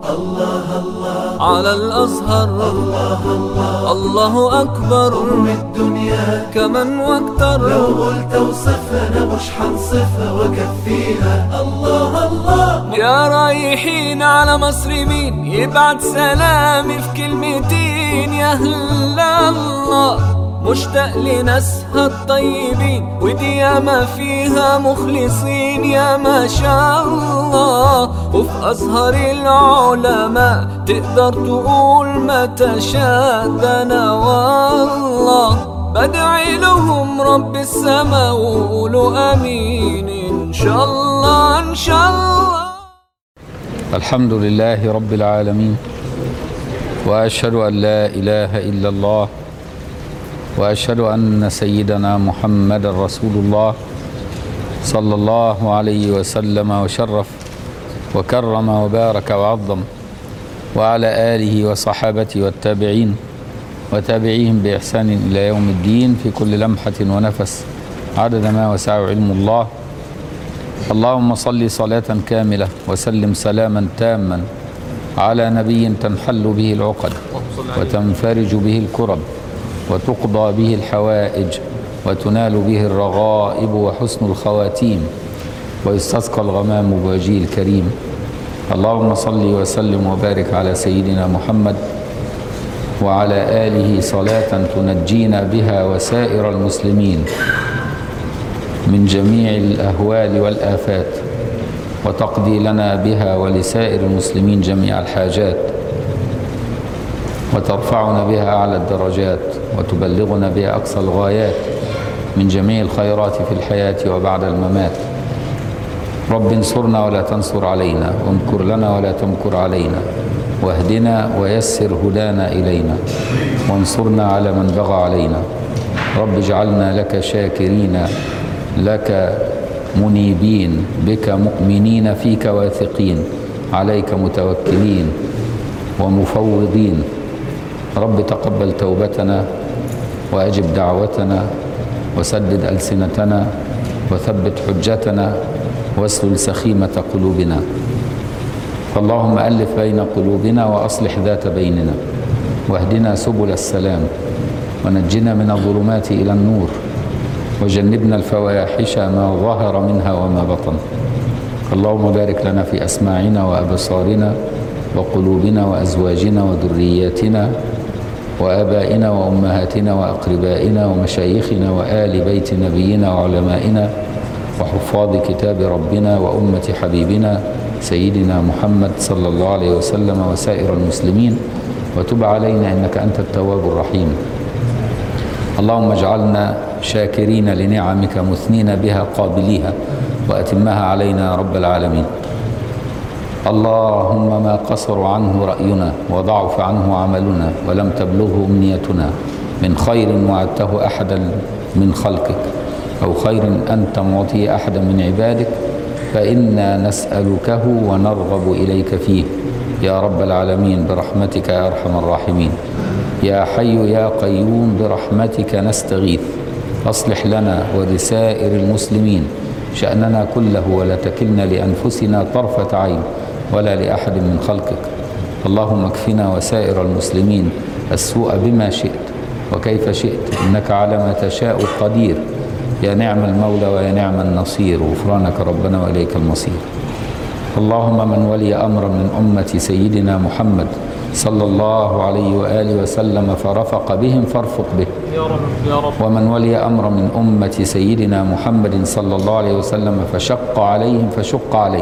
على الأزهر الله أكبر من الدنيا كمن واكتر لو قلت اوصفها انا مش حنصفها واكفيها الله الله يا رايحين على مصر مين يبعت سلامي في كلمتين يا أهل الله مشتاق لناسها الطيبين ودي ياما فيها مخلصين يا ما شاء الله وفي أزهر العلماء تقدر تقول ما تشاء ده أنا والله بدعي لهم رب السما وقولوا امين ان شاء الله ان شاء الله الحمد لله رب العالمين واشهد ان لا اله الا الله واشهد ان سيدنا محمد رسول الله صلى الله عليه وسلم وشرف وكرم وبارك وعظم وعلى اله وصحابته والتابعين وتابعيهم باحسان الى يوم الدين في كل لمحه ونفس عدد ما وسعه علم الله اللهم صل صلاة كاملة وسلم سلاما تاما على نبي تنحل به العقد وتنفرج به الكرب وتقضى به الحوائج وتنال به الرغائب وحسن الخواتيم ويستسقى الغمام بوجهه الكريم اللهم صل وسلم وبارك على سيدنا محمد وعلى آله صلاة تنجينا بها وسائر المسلمين من جميع الأهوال والآفات وتقضي لنا بها ولسائر المسلمين جميع الحاجات وترفعنا بها أعلى الدرجات وتبلغنا بها أقصى الغايات من جميع الخيرات في الحياة وبعد الممات رب انصرنا ولا تنصر علينا وامكر لنا ولا تمكر علينا واهدنا ويسر هدانا إلينا وانصرنا على من بغى علينا رب اجعلنا لك شاكرين لك منيبين بك مؤمنين فيك واثقين عليك متوكلين ومفوضين رب تقبل توبتنا واجب دعوتنا وسدد السنتنا وثبت حجتنا واسلل سخيمه قلوبنا فاللهم الف بين قلوبنا واصلح ذات بيننا واهدنا سبل السلام ونجنا من الظلمات الى النور وجنبنا الفواحش ما ظهر منها وما بطن اللهم بارك لنا في اسماعنا وابصارنا وقلوبنا وازواجنا وذرياتنا وابائنا وامهاتنا واقربائنا ومشايخنا وال بيت نبينا وعلمائنا وحفاظ كتاب ربنا وامه حبيبنا سيدنا محمد صلى الله عليه وسلم وسائر المسلمين وتب علينا انك انت التواب الرحيم اللهم اجعلنا شاكرين لنعمك مثنين بها قابليها واتمها علينا يا رب العالمين اللهم ما قصر عنه راينا وضعف عنه عملنا ولم تبلغه امنيتنا من خير وعدته احدا من خلقك او خير انت معطي احدا من عبادك فانا نسالكه ونرغب اليك فيه يا رب العالمين برحمتك يا ارحم الراحمين يا حي يا قيوم برحمتك نستغيث اصلح لنا ولسائر المسلمين شاننا كله ولا تكلنا لانفسنا طرفه عين ولا لاحد من خلقك اللهم اكفنا وسائر المسلمين السوء بما شئت وكيف شئت انك على ما تشاء قدير يا نعم المولى ويا نعم النصير غفرانك ربنا واليك المصير اللهم من ولي امرا من امه سيدنا محمد صلى الله عليه واله وسلم فرفق بهم فارفق به يا رب يا رب ومن ولي امر من امه سيدنا محمد صلى الله عليه وسلم فشق عليهم فشق عليه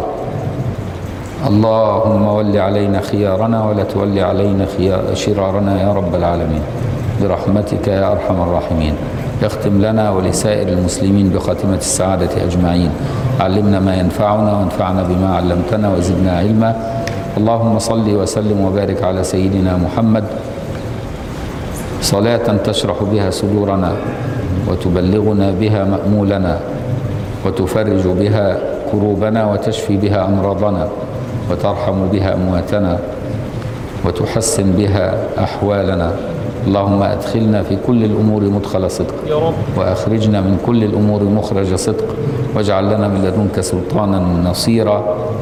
اللهم ول علينا خيارنا ولا تول علينا خيار شرارنا يا رب العالمين برحمتك يا ارحم الراحمين اختم لنا ولسائر المسلمين بخاتمه السعاده اجمعين علمنا ما ينفعنا وانفعنا بما علمتنا وزدنا علما اللهم صل وسلم وبارك على سيدنا محمد صلاة تشرح بها صدورنا وتبلغنا بها مأمولنا وتفرج بها كروبنا وتشفي بها أمراضنا وترحم بها أمواتنا وتحسن بها أحوالنا اللهم أدخلنا في كل الأمور مدخل صدق يا رب وأخرجنا من كل الأمور مخرج صدق واجعل لنا من لدنك سلطانا نصيرا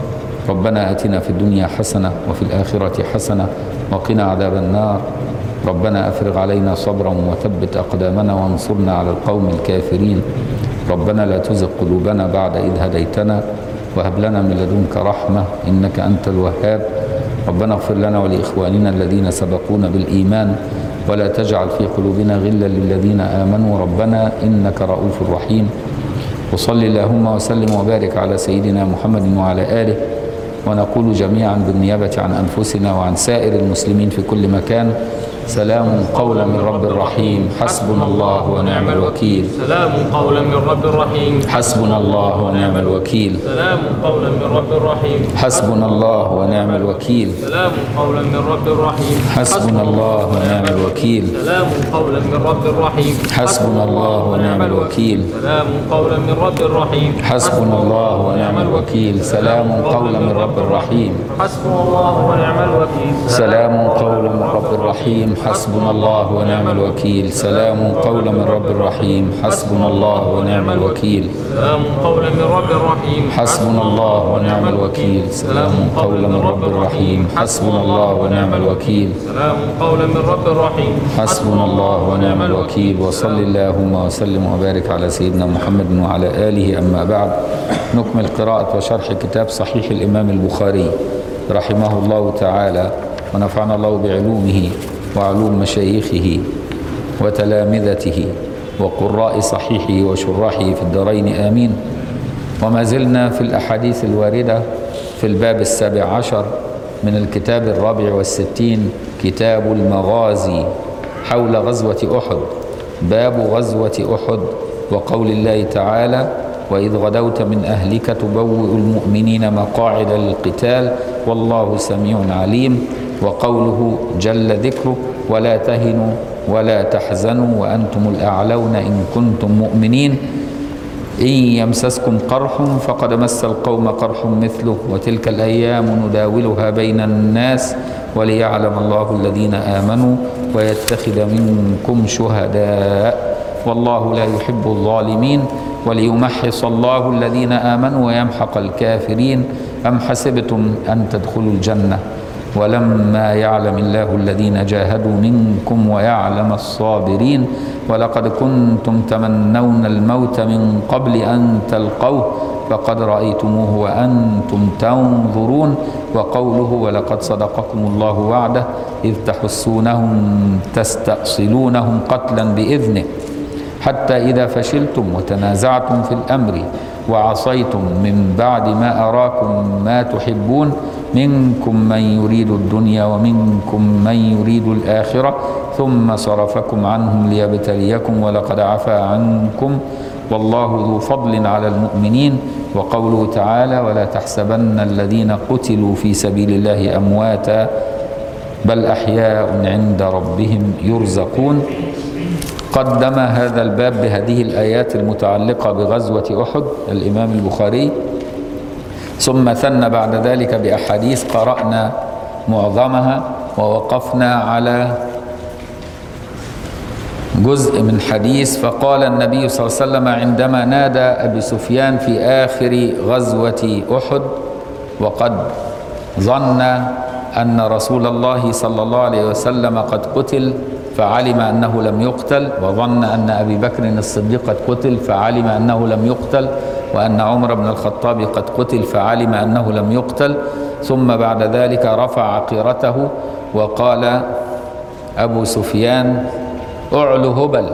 ربنا آتنا في الدنيا حسنة وفي الآخرة حسنة وقنا عذاب النار ربنا أفرغ علينا صبرا وثبت أقدامنا وانصرنا على القوم الكافرين ربنا لا تزغ قلوبنا بعد إذ هديتنا وهب لنا من لدنك رحمة إنك أنت الوهاب ربنا اغفر لنا ولإخواننا الذين سبقونا بالإيمان ولا تجعل في قلوبنا غلا للذين آمنوا ربنا إنك رؤوف رحيم وصل اللهم وسلم وبارك على سيدنا محمد وعلى آله ونقول جميعا بالنيابة عن أنفسنا وعن سائر المسلمين في كل مكان سلام قولا من رب رحيم حسبنا الله ونعم الوكيل سلام قولا من رب رحيم حسبنا الله ونعم الوكيل سلام قولا من رب رحيم حسبنا الله ونعم الوكيل سلام قولا من رب رحيم حسبنا الله ونعم الوكيل سلام قولا من رب رحيم حسبنا الله ونعم الوكيل سلام قولا من رب رحيم حسبنا الله ونعم الوكيل سلام قولا من رب رحيم حسبنا الله ونعم الوكيل سلام قولا من رب رحيم حسبنا الله ونعم الوكيل سلام قولا من رب رحيم حسبنا الله ونعم الوكيل سلام قولا من رب رحيم حسبنا الله ونعم الوكيل سلام قولا من رب رحيم حسبنا الله ونعم الوكيل سلام قولا من رب رحيم حسبنا الله ونعم الوكيل وصل اللهم وسلم وبارك على سيدنا محمد وعلى آله أما بعد نكمل قراءة وشرح كتاب صحيح الإمام البخاري رحمه الله تعالى ونفعنا الله بعلومه وعلوم مشايخه وتلامذته وقراء صحيحه وشراحه في الدارين آمين وما زلنا في الأحاديث الواردة في الباب السابع عشر من الكتاب الرابع والستين كتاب المغازي حول غزوة أحد باب غزوة أحد وقول الله تعالى وإذ غدوت من أهلك تبوئ المؤمنين مقاعد للقتال والله سميع عليم وقوله جل ذكره ولا تهنوا ولا تحزنوا وأنتم الأعلون إن كنتم مؤمنين إن يمسسكم قرح فقد مس القوم قرح مثله وتلك الأيام نداولها بين الناس وليعلم الله الذين آمنوا ويتخذ منكم شهداء والله لا يحب الظالمين وليمحص الله الذين آمنوا ويمحق الكافرين أم حسبتم أن تدخلوا الجنة ولما يعلم الله الذين جاهدوا منكم ويعلم الصابرين ولقد كنتم تمنون الموت من قبل أن تلقوه فقد رأيتموه وأنتم تنظرون وقوله ولقد صدقكم الله وعده إذ تحسونهم تستأصلونهم قتلا بإذنه حتى إذا فشلتم وتنازعتم في الأمر وعصيتم من بعد ما أراكم ما تحبون منكم من يريد الدنيا ومنكم من يريد الآخرة ثم صرفكم عنهم ليبتليكم ولقد عفا عنكم والله ذو فضل على المؤمنين وقوله تعالى ولا تحسبن الذين قتلوا في سبيل الله أمواتا بل أحياء عند ربهم يرزقون قدم هذا الباب بهذه الآيات المتعلقة بغزوة أحد الإمام البخاري ثم ثنى بعد ذلك بأحاديث قرأنا معظمها ووقفنا على جزء من حديث فقال النبي صلى الله عليه وسلم عندما نادى أبي سفيان في آخر غزوة أحد وقد ظن أن رسول الله صلى الله عليه وسلم قد قتل فعلم أنه لم يقتل وظن أن أبي بكر الصديق قد قتل فعلم أنه لم يقتل وأن عمر بن الخطاب قد قتل فعلم أنه لم يقتل ثم بعد ذلك رفع عقيرته وقال أبو سفيان أعلو هبل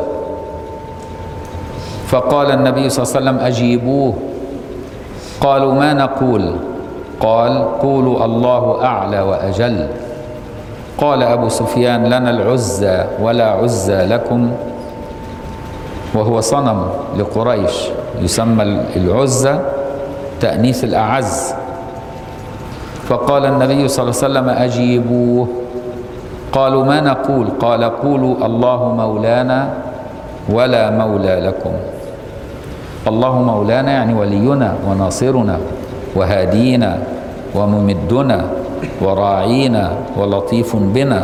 فقال النبي صلى الله عليه وسلم أجيبوه قالوا ما نقول قال قولوا الله أعلى وأجل قال أبو سفيان لنا العزى ولا عزى لكم وهو صنم لقريش يسمى العزى تأنيث الأعز فقال النبي صلى الله عليه وسلم أجيبوه قالوا ما نقول قال قولوا الله مولانا ولا مولى لكم الله مولانا يعني ولينا وناصرنا وهادينا وممدنا وراعينا ولطيف بنا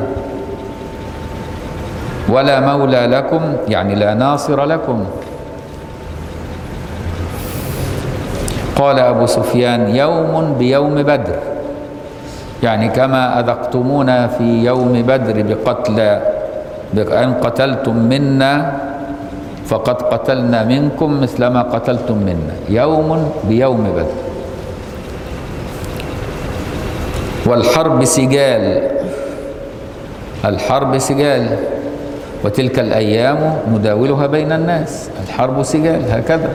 ولا مولى لكم يعني لا ناصر لكم قال أبو سفيان يوم بيوم بدر يعني كما أذقتمونا في يوم بدر بقتل بأن قتلتم منا فقد قتلنا منكم مثلما قتلتم منا يوم بيوم بدر والحرب سجال الحرب سجال وتلك الأيام نداولها بين الناس الحرب سجال هكذا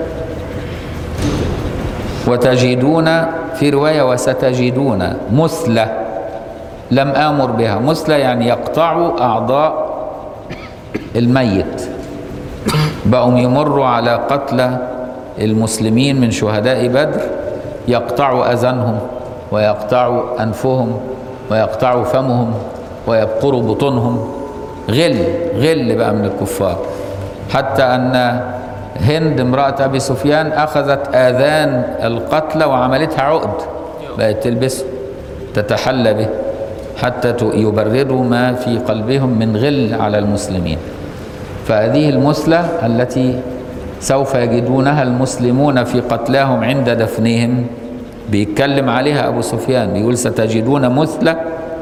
وتجدون في رواية وستجدون مثلة لم آمر بها مثلة يعني يقطع أعضاء الميت بقوا يمروا على قتلى المسلمين من شهداء بدر يقطع أذانهم ويقطع أنفهم ويقطع فمهم ويبقر بطونهم غل غل بقى من الكفار حتى أن هند امرأة أبي سفيان أخذت آذان القتلى وعملتها عقد بقت تلبسه تتحلى به حتى يبردوا ما في قلبهم من غل على المسلمين فهذه المثلة التي سوف يجدونها المسلمون في قتلاهم عند دفنهم بيتكلم عليها أبو سفيان بيقول ستجدون مثلة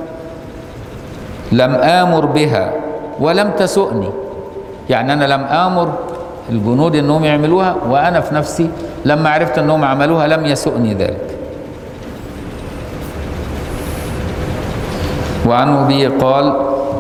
لم آمر بها ولم تسؤني يعني أنا لم آمر الجنود أنهم يعملوها وأنا في نفسي لما عرفت أنهم عملوها لم يسؤني ذلك وعن أبي قال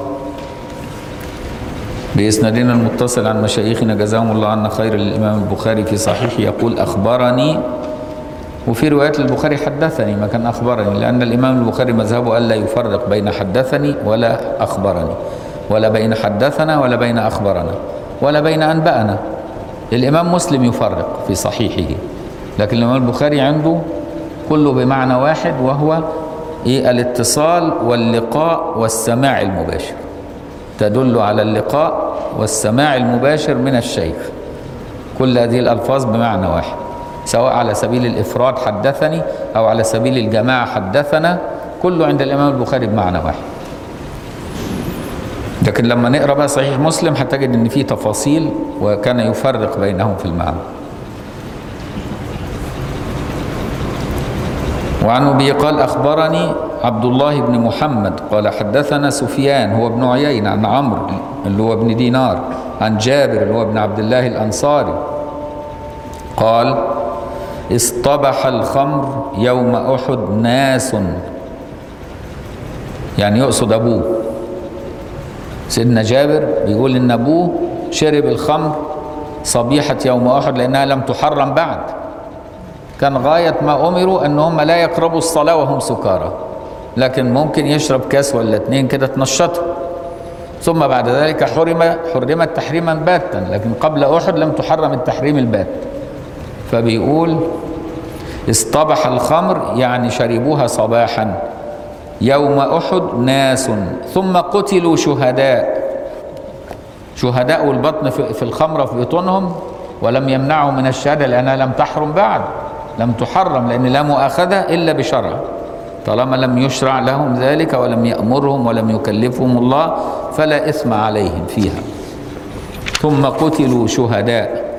بإسنادنا المتصل عن مشايخنا جزاهم الله عنا خير الإمام البخاري في صحيحه يقول أخبرني وفي روايات البخاري حدثني ما كان أخبرني لأن الإمام البخاري مذهبه ألا يفرق بين حدثني ولا أخبرني ولا بين حدثنا ولا بين أخبرنا ولا بين أنبأنا الإمام مسلم يفرق في صحيحه لكن الإمام البخاري عنده كله بمعنى واحد وهو إيه الاتصال واللقاء والسماع المباشر تدل على اللقاء والسماع المباشر من الشيخ كل هذه الألفاظ بمعنى واحد سواء على سبيل الإفراد حدثني أو على سبيل الجماعة حدثنا كله عند الإمام البخاري بمعنى واحد لكن لما نقرأ بقى صحيح مسلم هتجد إن فيه تفاصيل وكان يفرق بينهم في المعنى وعن أبي قال أخبرني عبد الله بن محمد قال حدثنا سفيان هو ابن عيين عن عمرو اللي هو ابن دينار عن جابر اللي هو ابن عبد الله الأنصاري قال اصطبح الخمر يوم أحد ناس يعني يقصد أبوه سيدنا جابر بيقول إن أبوه شرب الخمر صبيحة يوم أحد لأنها لم تحرم بعد كان غاية ما أمروا أن هم لا يقربوا الصلاة وهم سكارى لكن ممكن يشرب كاس ولا اتنين كده تنشطه ثم بعد ذلك حرم حرمت تحريما باتا لكن قبل أحد لم تحرم التحريم البات فبيقول اصطبح الخمر يعني شربوها صباحا يوم أحد ناس ثم قتلوا شهداء شهداء البطن في الخمرة في بطونهم ولم يمنعوا من الشهادة لأنها لم تحرم بعد لم تحرم لأن لا مؤاخذة إلا بشرع طالما لم يشرع لهم ذلك ولم يأمرهم ولم يكلفهم الله فلا إثم عليهم فيها ثم قتلوا شهداء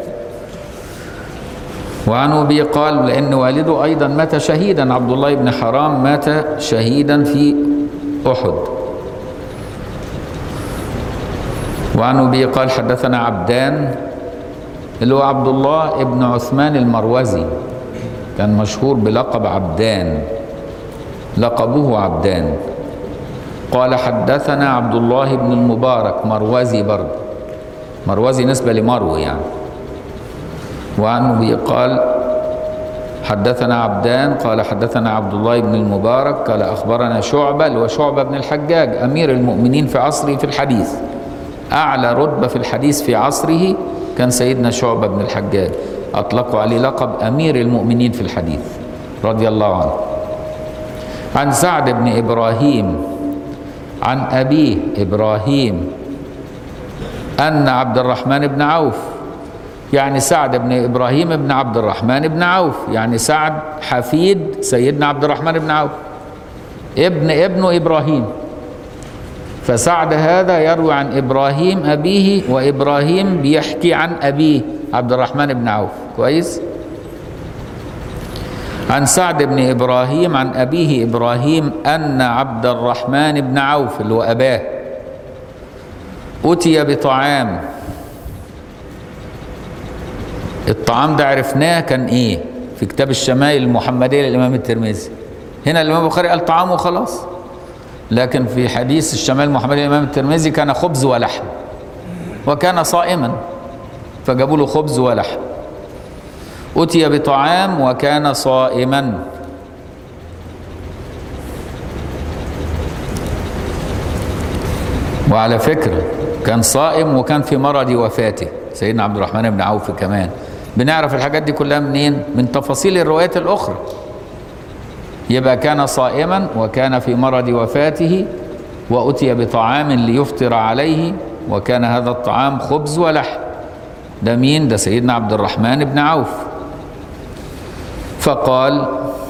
وعن أبي قال لأن والده أيضا مات شهيدا عبد الله بن حرام مات شهيدا في أحد وعن أبي قال حدثنا عبدان اللي هو عبد الله بن عثمان المروزي كان مشهور بلقب عبدان لقبه عبدان قال حدثنا عبد الله بن المبارك مروزي برضه مروزي نسبة لمرو يعني وعن أبي قال حدثنا عبدان قال حدثنا عبد الله بن المبارك قال أخبرنا شعبة اللي هو شعبة بن الحجاج أمير المؤمنين في عصره في الحديث أعلى رتبة في الحديث في عصره كان سيدنا شعبة بن الحجاج أطلقوا عليه لقب أمير المؤمنين في الحديث رضي الله عنه عن سعد بن إبراهيم عن أبيه إبراهيم أن عبد الرحمن بن عوف يعني سعد بن إبراهيم بن عبد الرحمن بن عوف يعني سعد حفيد سيدنا عبد الرحمن بن عوف ابن ابن إبراهيم فسعد هذا يروي عن إبراهيم أبيه وإبراهيم بيحكي عن أبيه عبد الرحمن بن عوف كويس عن سعد بن إبراهيم عن أبيه إبراهيم أن عبد الرحمن بن عوف اللي هو أباه أتي بطعام الطعام ده عرفناه كان إيه في كتاب الشمائل المحمدية للإمام الترمذي هنا الإمام البخاري قال طعام وخلاص لكن في حديث الشمائل المحمدية للإمام الترمذي كان خبز ولحم وكان صائما فجابوا له خبز ولحم أتي بطعام وكان صائما وعلى فكرة كان صائم وكان في مرض وفاته سيدنا عبد الرحمن بن عوف كمان بنعرف الحاجات دي كلها منين من تفاصيل الروايات الأخرى يبقى كان صائما وكان في مرض وفاته وأتي بطعام ليفطر عليه وكان هذا الطعام خبز ولحم ده مين ده سيدنا عبد الرحمن بن عوف فقال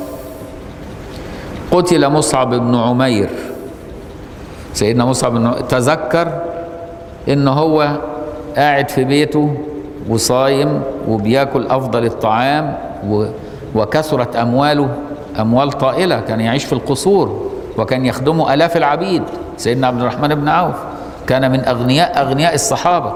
قتل مصعب بن عمير سيدنا مصعب بن عمير تذكر ان هو قاعد في بيته وصايم وبياكل افضل الطعام و وكثرت امواله اموال طائله كان يعيش في القصور وكان يخدمه الاف العبيد سيدنا عبد الرحمن بن عوف كان من اغنياء اغنياء الصحابه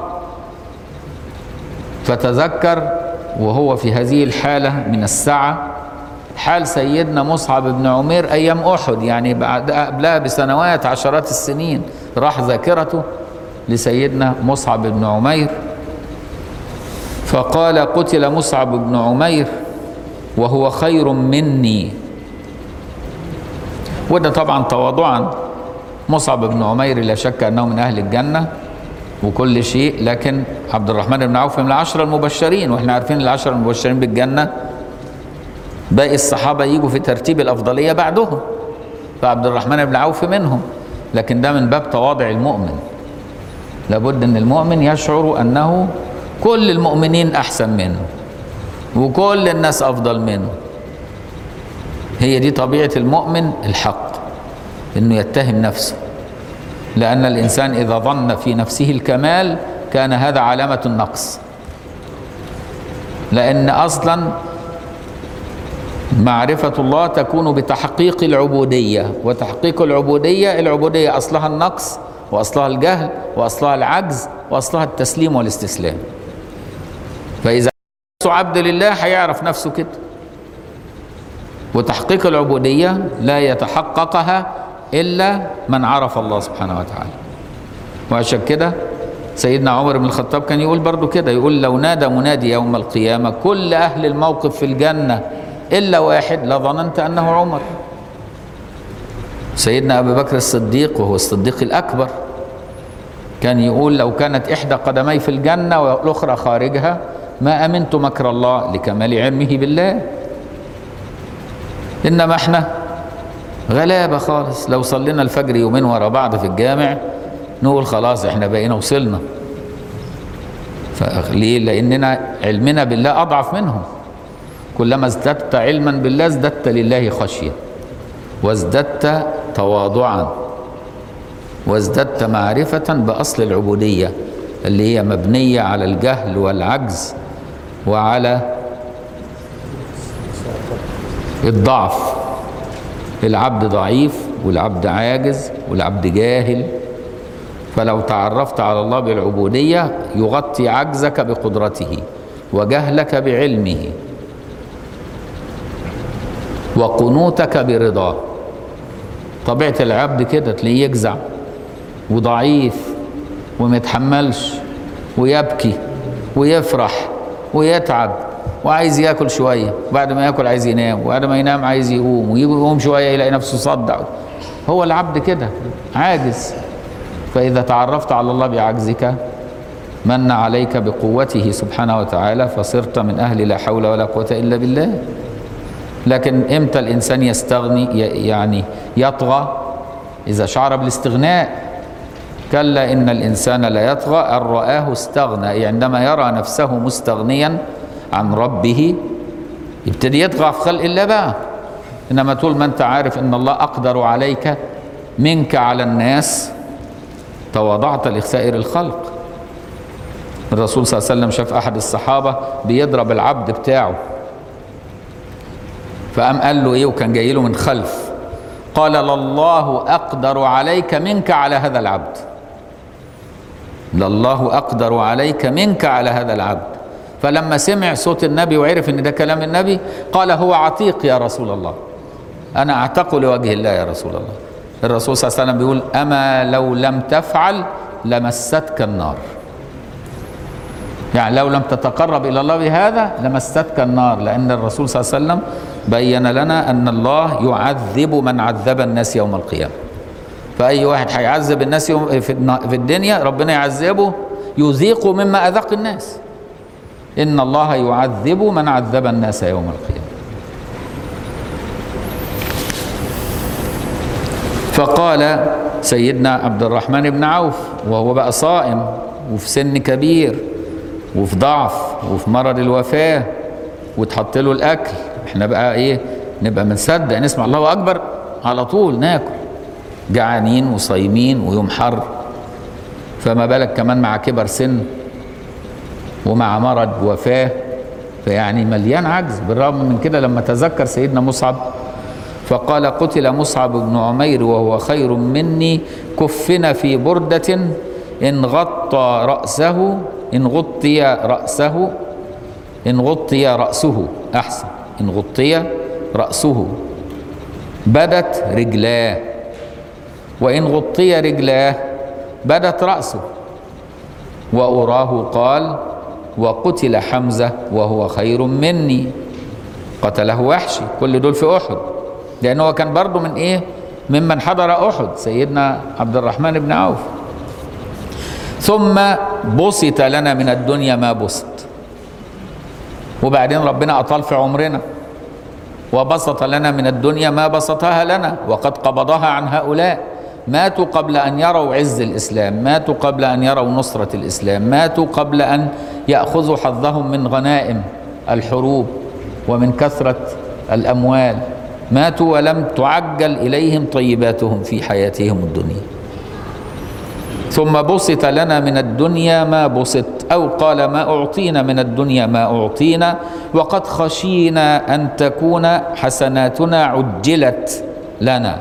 فتذكر وهو في هذه الحالة من السعة حال سيدنا مصعب بن عمير أيام أحد يعني بعد قبلها بسنوات عشرات السنين راح ذاكرته لسيدنا مصعب بن عمير فقال قتل مصعب بن عمير وهو خير مني وده طبعا تواضعا مصعب بن عمير لا شك أنه من أهل الجنة وكل شيء لكن عبد الرحمن بن عوف من العشرة المبشرين واحنا عارفين العشرة المبشرين بالجنة باقي الصحابة يجوا في ترتيب الأفضلية بعدهم فعبد الرحمن بن عوف منهم لكن ده من باب تواضع المؤمن لابد ان المؤمن يشعر انه كل المؤمنين احسن منه وكل الناس افضل منه هي دي طبيعة المؤمن الحق انه يتهم نفسه لأن الإنسان إذا ظن في نفسه الكمال كان هذا علامة النقص لأن أصلا معرفة الله تكون بتحقيق العبودية وتحقيق العبودية العبودية أصلها النقص وأصلها الجهل وأصلها العجز وأصلها التسليم والاستسلام فإذا نفسه عبد لله هيعرف نفسه كده وتحقيق العبودية لا يتحققها إلا من عرف الله سبحانه وتعالى وعشان كده سيدنا عمر بن الخطاب كان يقول برضو كده يقول لو نادى منادي يوم القيامة كل أهل الموقف في الجنة إلا واحد لظننت أنه عمر سيدنا أبي بكر الصديق وهو الصديق الأكبر كان يقول لو كانت إحدى قدمي في الجنة والأخرى خارجها ما أمنت مكر الله لكمال علمه بالله إنما إحنا غلابة خالص لو صلينا الفجر يومين ورا بعض في الجامع نقول خلاص احنا بقينا وصلنا ليه لاننا علمنا بالله اضعف منهم كلما ازددت علما بالله ازددت لله خشيه وازددت تواضعا وازددت معرفه باصل العبوديه اللي هي مبنيه على الجهل والعجز وعلى الضعف العبد ضعيف والعبد عاجز والعبد جاهل فلو تعرفت على الله بالعبودية يغطي عجزك بقدرته وجهلك بعلمه وقنوتك برضاه طبيعة العبد كده تلاقيه يجزع وضعيف وما يتحملش ويبكي ويفرح ويتعب وعايز ياكل شويه بعد ما ياكل عايز ينام وبعد ما ينام عايز يقوم ويجي يقوم شويه يلاقي نفسه صدع هو العبد كده عاجز فاذا تعرفت على الله بعجزك من عليك بقوته سبحانه وتعالى فصرت من اهل لا حول ولا قوه الا بالله لكن امتى الانسان يستغني يعني يطغى اذا شعر بالاستغناء كلا ان الانسان لا يطغى ان راه استغنى يعني عندما يرى نفسه مستغنيا عن ربه يبتدي يطغى في خلق الله بقى انما طول ما انت عارف ان الله اقدر عليك منك على الناس تواضعت لسائر الخلق الرسول صلى الله عليه وسلم شاف احد الصحابه بيضرب العبد بتاعه فقام قال له ايه وكان جاي له من خلف قال لله اقدر عليك منك على هذا العبد لله اقدر عليك منك على هذا العبد فلما سمع صوت النبي وعرف ان ده كلام النبي قال هو عتيق يا رسول الله انا اعتق لوجه الله يا رسول الله الرسول صلى الله عليه وسلم بيقول اما لو لم تفعل لمستك النار يعني لو لم تتقرب الى الله بهذا لمستك النار لان الرسول صلى الله عليه وسلم بين لنا ان الله يعذب من عذب الناس يوم القيامه فاي واحد هيعذب الناس يوم في النا- في الدنيا ربنا يعذبه يذيقه مما اذاق الناس ان الله يعذب من عذب الناس يوم القيامه فقال سيدنا عبد الرحمن بن عوف وهو بقى صائم وفي سن كبير وفي ضعف وفي مرض الوفاة وتحط له الأكل احنا بقى ايه نبقى بنصدق نسمع الله أكبر على طول ناكل جعانين وصايمين ويوم حر فما بالك كمان مع كبر سن ومع مرض وفاة فيعني مليان عجز بالرغم من كده لما تذكر سيدنا مصعب فقال قتل مصعب بن عمير وهو خير مني كفن في بردة إن غطى رأسه إن غطي رأسه إن غطي رأسه أحسن إن غطي رأسه بدت رجلاه وإن غطي رجلاه بدت رأسه وأراه قال وقتل حمزة وهو خير مني قتله وحشي كل دول في أحد لأن هو كان برضه من إيه ممن حضر أحد سيدنا عبد الرحمن بن عوف ثم بسط لنا من الدنيا ما بسط وبعدين ربنا أطال في عمرنا وبسط لنا من الدنيا ما بسطها لنا وقد قبضها عن هؤلاء ماتوا قبل أن يروا عز الإسلام ماتوا قبل أن يروا نصرة الإسلام ماتوا قبل أن يأخذوا حظهم من غنائم الحروب ومن كثرة الأموال ماتوا ولم تعجل إليهم طيباتهم في حياتهم الدنيا ثم بسط لنا من الدنيا ما بسط أو قال ما أعطينا من الدنيا ما أعطينا وقد خشينا أن تكون حسناتنا عجلت لنا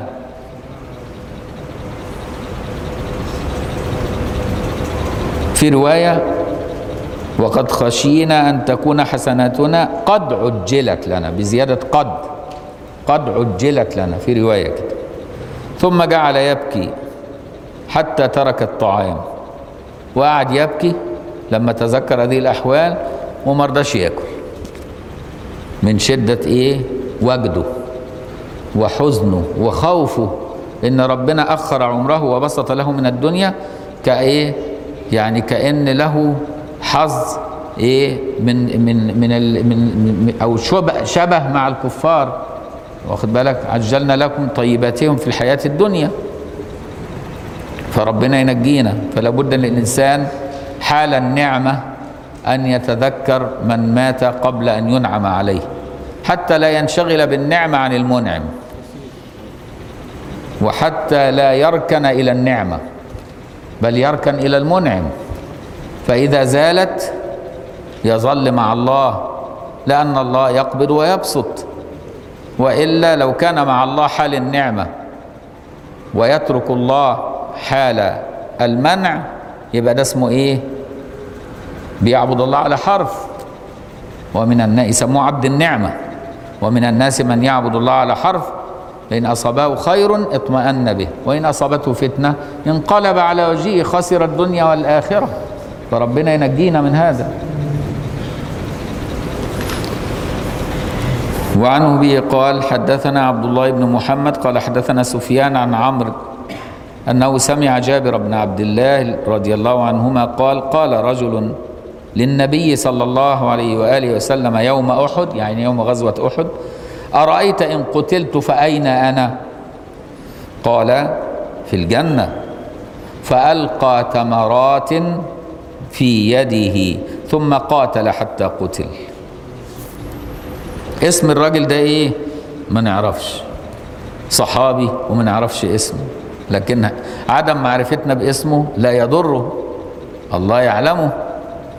في رواية وقد خشينا أن تكون حسناتنا قد عجلت لنا بزيادة قد قد عجلت لنا في رواية كده ثم جعل يبكي حتى ترك الطعام وقعد يبكي لما تذكر هذه الأحوال وما رضاش ياكل من شدة إيه وجده وحزنه وخوفه إن ربنا أخر عمره وبسط له من الدنيا كإيه يعني كأن له حظ إيه من من من, ال من, من أو شبه, شبه مع الكفار واخد بالك عجلنا لكم طيباتهم في الحياة الدنيا فربنا ينجينا فلا بد للإنسان حال النعمة أن يتذكر من مات قبل أن ينعم عليه حتى لا ينشغل بالنعمة عن المنعم وحتى لا يركن إلى النعمة بل يركن إلى المنعم فإذا زالت يظل مع الله لأن الله يقبض ويبسط وإلا لو كان مع الله حال النعمة ويترك الله حال المنع يبقى ده اسمه ايه بيعبد الله على حرف ومن الناس يسموه عبد النعمة ومن الناس من يعبد الله على حرف فإن أصابه خير اطمأن به وإن أصابته فتنة انقلب على وجهه خسر الدنيا والآخرة فربنا ينجينا من هذا وعنه به قال حدثنا عبد الله بن محمد قال حدثنا سفيان عن عمرو أنه سمع جابر بن عبد الله رضي الله عنهما قال قال رجل للنبي صلى الله عليه وآله وسلم يوم أحد يعني يوم غزوة أحد أرأيت إن قتلت فأين أنا قال في الجنة فألقى تمرات في يده ثم قاتل حتى قتل اسم الراجل ده ايه ما نعرفش صحابي وما نعرفش اسمه لكن عدم معرفتنا باسمه لا يضره الله يعلمه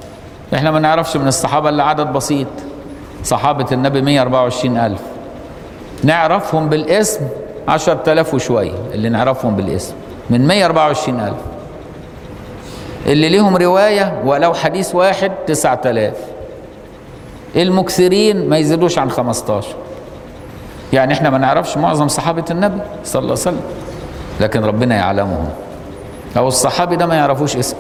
احنا ما نعرفش من الصحابة الا عدد بسيط صحابة النبي 124 ألف نعرفهم بالاسم عشر تلاف وشوية اللي نعرفهم بالاسم من 124 ألف اللي ليهم رواية ولو حديث واحد تسعة آلاف المكثرين ما يزيدوش عن 15 يعني احنا ما نعرفش معظم صحابة النبي صلى الله عليه وسلم لكن ربنا يعلمهم او الصحابي ده ما يعرفوش اسم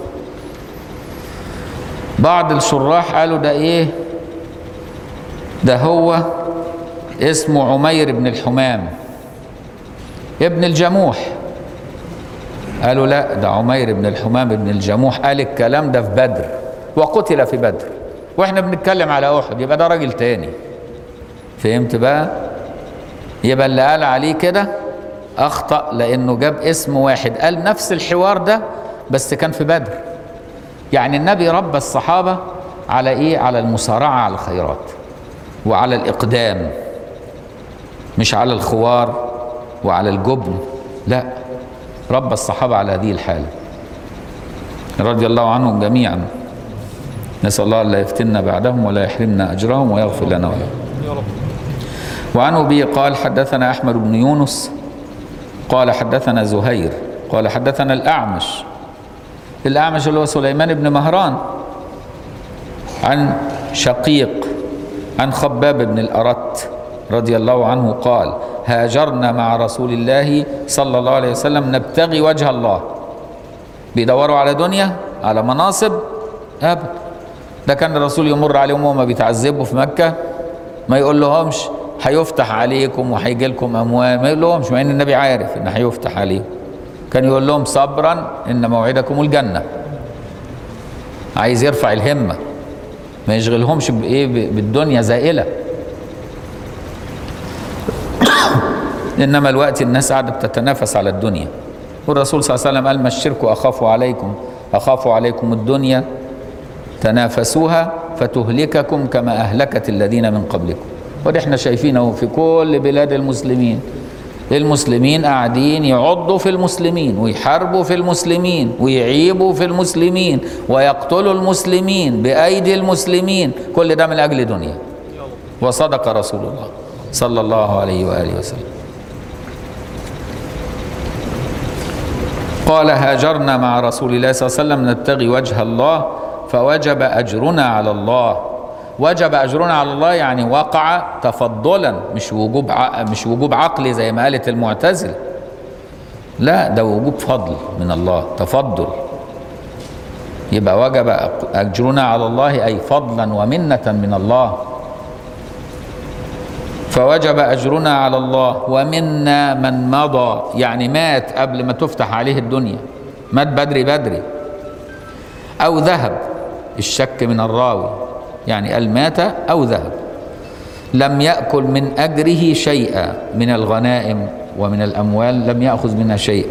بعض الشراح قالوا ده ايه ده هو اسمه عمير بن الحمام ابن الجموح قالوا لا ده عمير بن الحمام بن الجموح قال الكلام ده في بدر وقتل في بدر واحنا بنتكلم على احد يبقى ده راجل تاني فهمت بقى يبقى اللي قال عليه كده اخطا لانه جاب اسم واحد قال نفس الحوار ده بس كان في بدر يعني النبي ربى الصحابه على ايه على المسارعه على الخيرات وعلى الاقدام مش على الخوار وعلى الجبن لا ربى الصحابه على هذه الحاله رضي الله عنهم جميعا نسال الله لا يفتنا بعدهم ولا يحرمنا اجرهم ويغفر لنا ولهم يا رب وعن ابي قال حدثنا احمد بن يونس قال حدثنا زهير قال حدثنا الاعمش الاعمش اللي هو سليمان بن مهران عن شقيق عن خباب بن الارت رضي الله عنه قال هاجرنا مع رسول الله صلى الله عليه وسلم نبتغي وجه الله بيدوروا على دنيا على مناصب ابدا ده كان الرسول يمر عليهم وهم بيتعذبوا في مكه ما يقول لهمش هيفتح عليكم وهيجي لكم اموال ما يقول لهمش مع ان النبي عارف ان هيفتح عليهم كان يقول لهم صبرا ان موعدكم الجنه عايز يرفع الهمه ما يشغلهمش بايه ب- بالدنيا زائله انما الوقت الناس قاعده بتتنافس على الدنيا والرسول صلى الله عليه وسلم قال ما الشرك اخاف عليكم اخاف عليكم الدنيا تنافسوها فتهلككم كما اهلكت الذين من قبلكم وده احنا شايفينه في كل بلاد المسلمين المسلمين قاعدين يعضوا في المسلمين ويحاربوا في المسلمين ويعيبوا في المسلمين ويقتلوا المسلمين بايدي المسلمين كل ده من اجل دنيا وصدق رسول الله صلى الله عليه واله وسلم قال هاجرنا مع رسول الله صلى الله عليه وسلم نبتغي وجه الله فوجب اجرنا على الله وجب اجرنا على الله يعني وقع تفضلا مش وجوب ع- مش وجوب عقلي زي ما قالت المعتزله لا ده وجوب فضل من الله تفضل يبقى وجب اجرنا على الله اي فضلا ومنه من الله فوجب اجرنا على الله ومنا من مضى يعني مات قبل ما تفتح عليه الدنيا مات بدري بدري او ذهب الشك من الراوي يعني قال مات او ذهب لم ياكل من اجره شيئا من الغنائم ومن الاموال لم ياخذ منها شيئا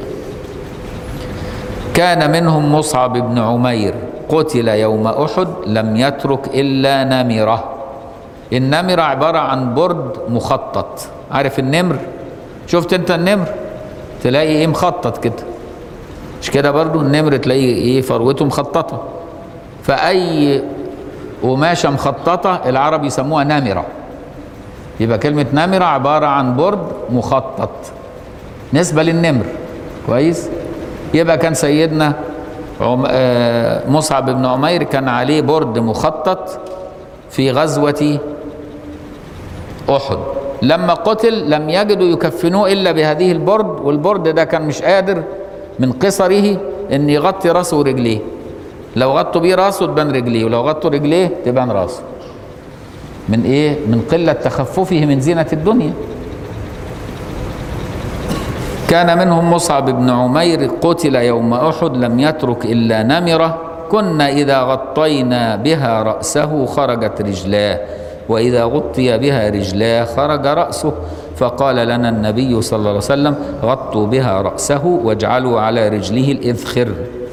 كان منهم مصعب بن عمير قتل يوم احد لم يترك الا نمره النمرة عبارة عن برد مخطط عارف النمر شفت انت النمر تلاقي ايه مخطط كده مش كده برضو النمر تلاقي ايه فروته مخططة فأي قماشة مخططة العرب يسموها نمرة يبقى كلمة نمرة عبارة عن برد مخطط نسبة للنمر كويس يبقى كان سيدنا عم... آه، مصعب بن عمير كان عليه برد مخطط في غزوة أحد لما قتل لم يجدوا يكفنوه إلا بهذه البرد والبرد ده كان مش قادر من قصره إن يغطي راسه ورجليه لو غطوا بيه راسه تبان رجليه ولو غطوا رجليه تبان راسه من إيه؟ من قلة تخففه من زينة الدنيا كان منهم مصعب بن عمير قتل يوم احد لم يترك الا نمره كنا اذا غطينا بها راسه خرجت رجلاه واذا غطي بها رجلاه خرج راسه فقال لنا النبي صلى الله عليه وسلم غطوا بها راسه واجعلوا على رجله الاذخر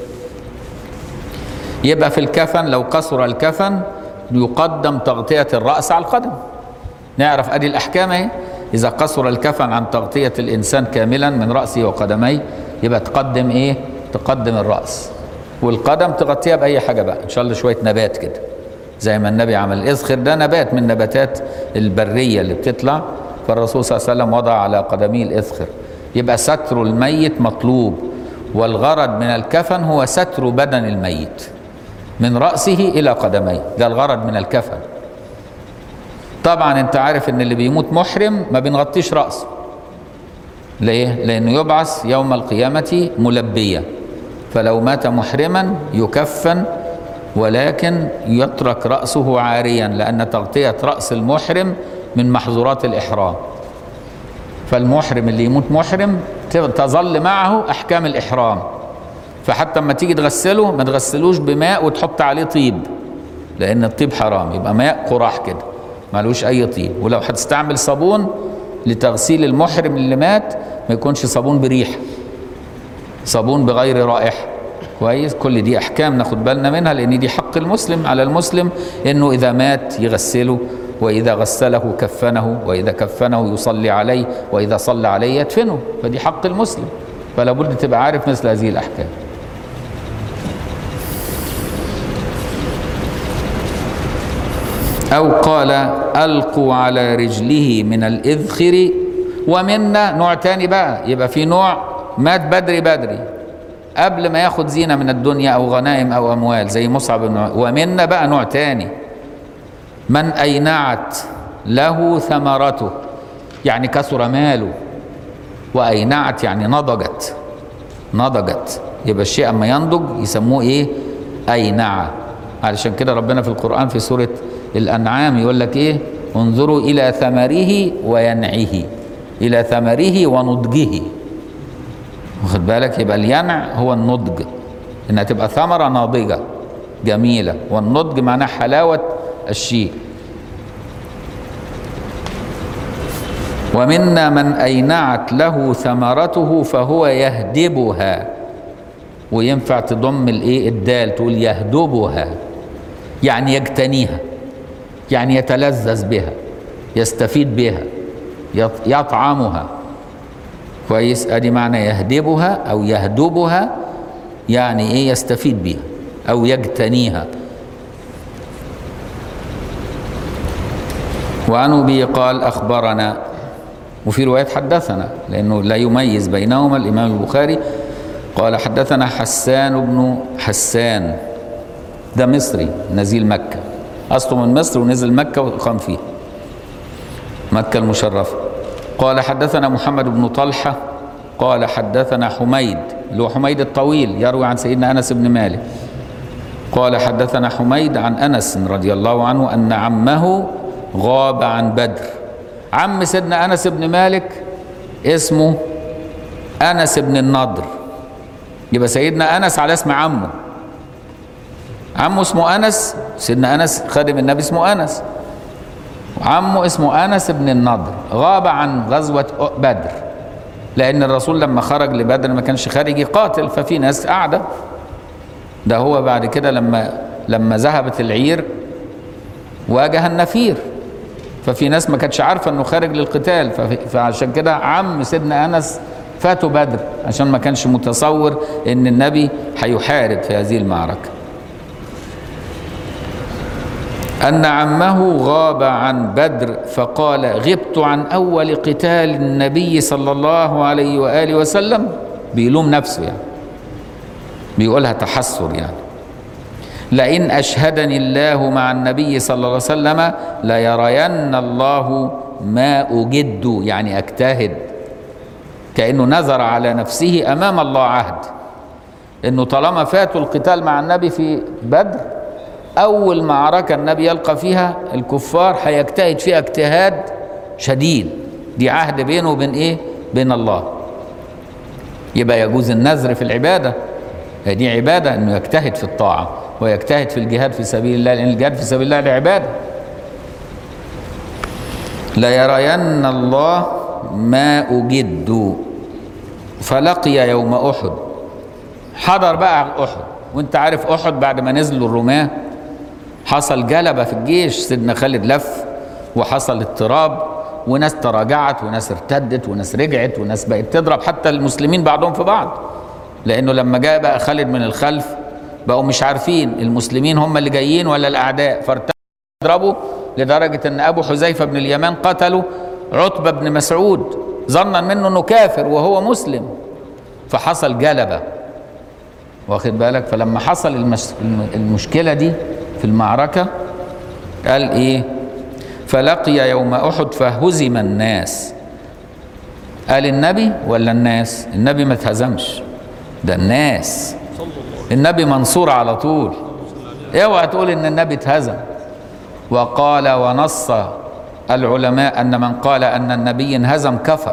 يبقى في الكفن لو قصر الكفن يقدم تغطيه الراس على القدم نعرف ادي الاحكام اهي اذا قصر الكفن عن تغطيه الانسان كاملا من راسه وقدميه يبقى تقدم ايه تقدم الراس والقدم تغطيها باي حاجه بقى ان شاء الله شويه نبات كده زي ما النبي عمل الاذخر ده نبات من نباتات البريه اللي بتطلع فالرسول صلى الله عليه وسلم وضع على قدميه الإذخر يبقى ستر الميت مطلوب والغرض من الكفن هو ستر بدن الميت من رأسه إلى قدميه ده الغرض من الكفن طبعا انت عارف ان اللي بيموت محرم ما بنغطيش رأسه ليه؟ لأنه يبعث يوم القيامة ملبيا فلو مات محرما يكفن ولكن يترك رأسه عاريا لأن تغطية رأس المحرم من محظورات الإحرام فالمحرم اللي يموت محرم تظل معه أحكام الإحرام فحتى لما تيجي تغسله ما تغسلوش بماء وتحط عليه طيب لأن الطيب حرام يبقى ماء قراح كده ملوش أي طيب ولو هتستعمل صابون لتغسيل المحرم اللي مات ما يكونش صابون بريحة صابون بغير رائحة كويس كل دي احكام ناخد بالنا منها لان دي حق المسلم على المسلم انه اذا مات يغسله واذا غسله كفنه واذا كفنه يصلي عليه واذا صلى عليه يدفنه فدي حق المسلم فلا بد تبقى عارف مثل هذه الاحكام او قال القوا على رجله من الاذخر ومنا نوع تاني بقى يبقى في نوع مات بدري بدري قبل ما ياخد زينة من الدنيا أو غنائم أو أموال زي مصعب بن عمير. ومنا بقى نوع تاني من أينعت له ثمرته يعني كثر ماله وأينعت يعني نضجت نضجت يبقى الشيء أما ينضج يسموه إيه أينعة علشان كده ربنا في القرآن في سورة الأنعام يقول لك إيه انظروا إلى ثمره وينعه إلى ثمره ونضجه واخد بالك يبقى الينع هو النضج انها تبقى ثمره ناضجه جميله والنضج معناه حلاوه الشيء ومنا من اينعت له ثمرته فهو يهدبها وينفع تضم الايه الدال تقول يهدبها يعني يجتنيها يعني يتلذذ بها يستفيد بها يطعمها كويس ادي معنى يهدبها او يهدبها يعني ايه يستفيد بها او يجتنيها وعن ابي قال اخبرنا وفي روايات حدثنا لانه لا يميز بينهما الامام البخاري قال حدثنا حسان بن حسان ده مصري نزيل مكه اصله من مصر ونزل مكه وقام فيها مكه المشرفه قال حدثنا محمد بن طلحة قال حدثنا حميد اللي هو حميد الطويل يروي عن سيدنا أنس بن مالك قال حدثنا حميد عن أنس رضي الله عنه أن عمه غاب عن بدر عم سيدنا أنس بن مالك اسمه أنس بن النضر يبقى سيدنا أنس على اسم عمه عمه اسمه أنس سيدنا أنس خادم النبي اسمه أنس عمه اسمه انس بن النضر غاب عن غزوه بدر لان الرسول لما خرج لبدر ما كانش خارج يقاتل ففي ناس قاعده ده هو بعد كده لما لما ذهبت العير واجه النفير ففي ناس ما كانتش عارفه انه خارج للقتال فعشان كده عم سيدنا انس فاتوا بدر عشان ما كانش متصور ان النبي هيحارب في هذه المعركه أن عمه غاب عن بدر فقال غبت عن أول قتال النبي صلى الله عليه وآله وسلم بيلوم نفسه يعني بيقولها تحسر يعني لئن أشهدني الله مع النبي صلى الله عليه وسلم ليرين الله ما أجد يعني أجتهد كأنه نذر على نفسه أمام الله عهد إنه طالما فاتوا القتال مع النبي في بدر أول معركة النبي يلقى فيها الكفار هيجتهد فيها اجتهاد شديد دي عهد بينه وبين إيه؟ بين الله يبقى يجوز النذر في العبادة دي عبادة إنه يجتهد في الطاعة ويجتهد في الجهاد في سبيل الله لأن الجهاد في سبيل الله عبادة ليرين الله ما أجد فلقي يوم أحد حضر بقى أحد وانت عارف أحد بعد ما نزلوا الرماة حصل جلبة في الجيش سيدنا خالد لف وحصل اضطراب وناس تراجعت وناس ارتدت وناس رجعت وناس بقت تضرب حتى المسلمين بعضهم في بعض لانه لما جاء بقى خالد من الخلف بقوا مش عارفين المسلمين هم اللي جايين ولا الاعداء فارتدوا يضربوا لدرجه ان ابو حذيفه بن اليمان قتله عتبة بن مسعود ظنا منه انه كافر وهو مسلم فحصل جلبة واخد بالك فلما حصل المش... المشكلة دي في المعركة قال ايه فلقي يوم احد فهزم الناس قال النبي ولا الناس النبي ما اتهزمش ده الناس النبي منصور على طول اوعى تقول ان النبي اتهزم وقال ونص العلماء ان من قال ان النبي انهزم كفر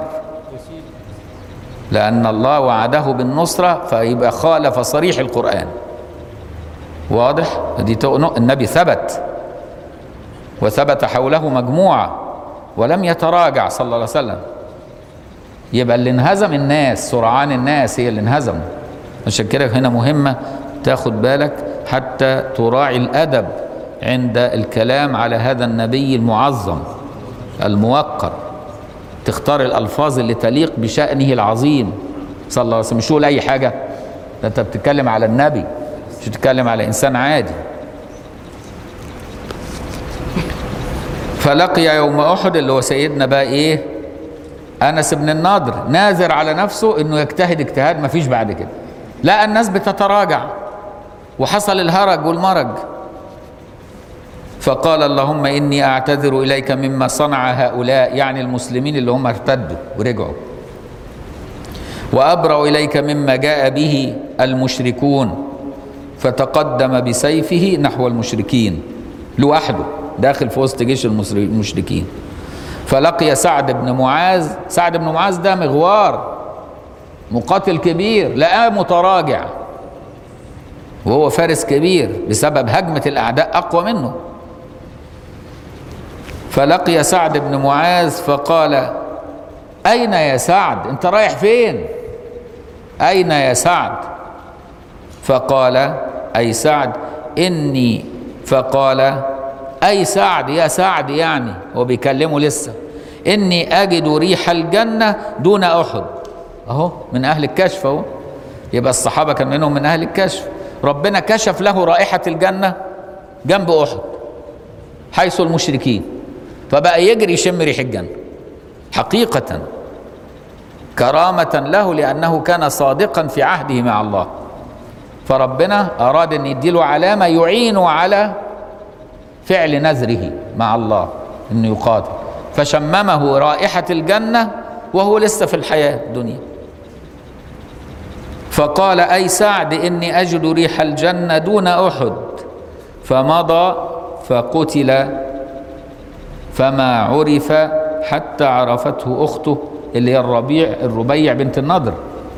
لان الله وعده بالنصره فيبقى خالف صريح القران واضح دي تق- النبي ثبت وثبت حوله مجموعه ولم يتراجع صلى الله عليه وسلم يبقى اللي انهزم الناس سرعان الناس هي اللي انهزموا عشان كده هنا مهمة تاخد بالك حتى تراعي الأدب عند الكلام على هذا النبي المعظم الموقر تختار الألفاظ اللي تليق بشأنه العظيم صلى الله عليه وسلم مش تقول أي حاجة ده أنت بتتكلم على النبي مش بتتكلم على إنسان عادي فلقي يوم أحد اللي هو سيدنا بقى إيه انس بن النضر ناذر على نفسه انه يجتهد اجتهاد ما فيش بعد كده لا الناس بتتراجع وحصل الهرج والمرج فقال اللهم اني اعتذر اليك مما صنع هؤلاء يعني المسلمين اللي هم ارتدوا ورجعوا وابرا اليك مما جاء به المشركون فتقدم بسيفه نحو المشركين لوحده داخل في وسط جيش المصري- المشركين فلقي سعد بن معاذ سعد بن معاذ ده مغوار مقاتل كبير لقاه متراجع وهو فارس كبير بسبب هجمة الأعداء أقوى منه فلقي سعد بن معاذ فقال أين يا سعد أنت رايح فين أين يا سعد فقال أي سعد إني فقال أي سعد يا سعد يعني هو بيكلمه لسه إني أجد ريح الجنة دون أحد أهو من أهل الكشف أهو يبقى الصحابة كان منهم من أهل الكشف ربنا كشف له رائحة الجنة جنب أحد حيث المشركين فبقى يجري يشم ريح الجنة حقيقة كرامة له لأنه كان صادقا في عهده مع الله فربنا أراد أن يديله علامة يعين على فعل نذره مع الله أنه يقاتل فشممه رائحة الجنة وهو لسه في الحياة الدنيا فقال أي سعد إني أجد ريح الجنة دون أحد فمضى فقتل فما عرف حتى عرفته أخته اللي هي الربيع الربيع بنت النضر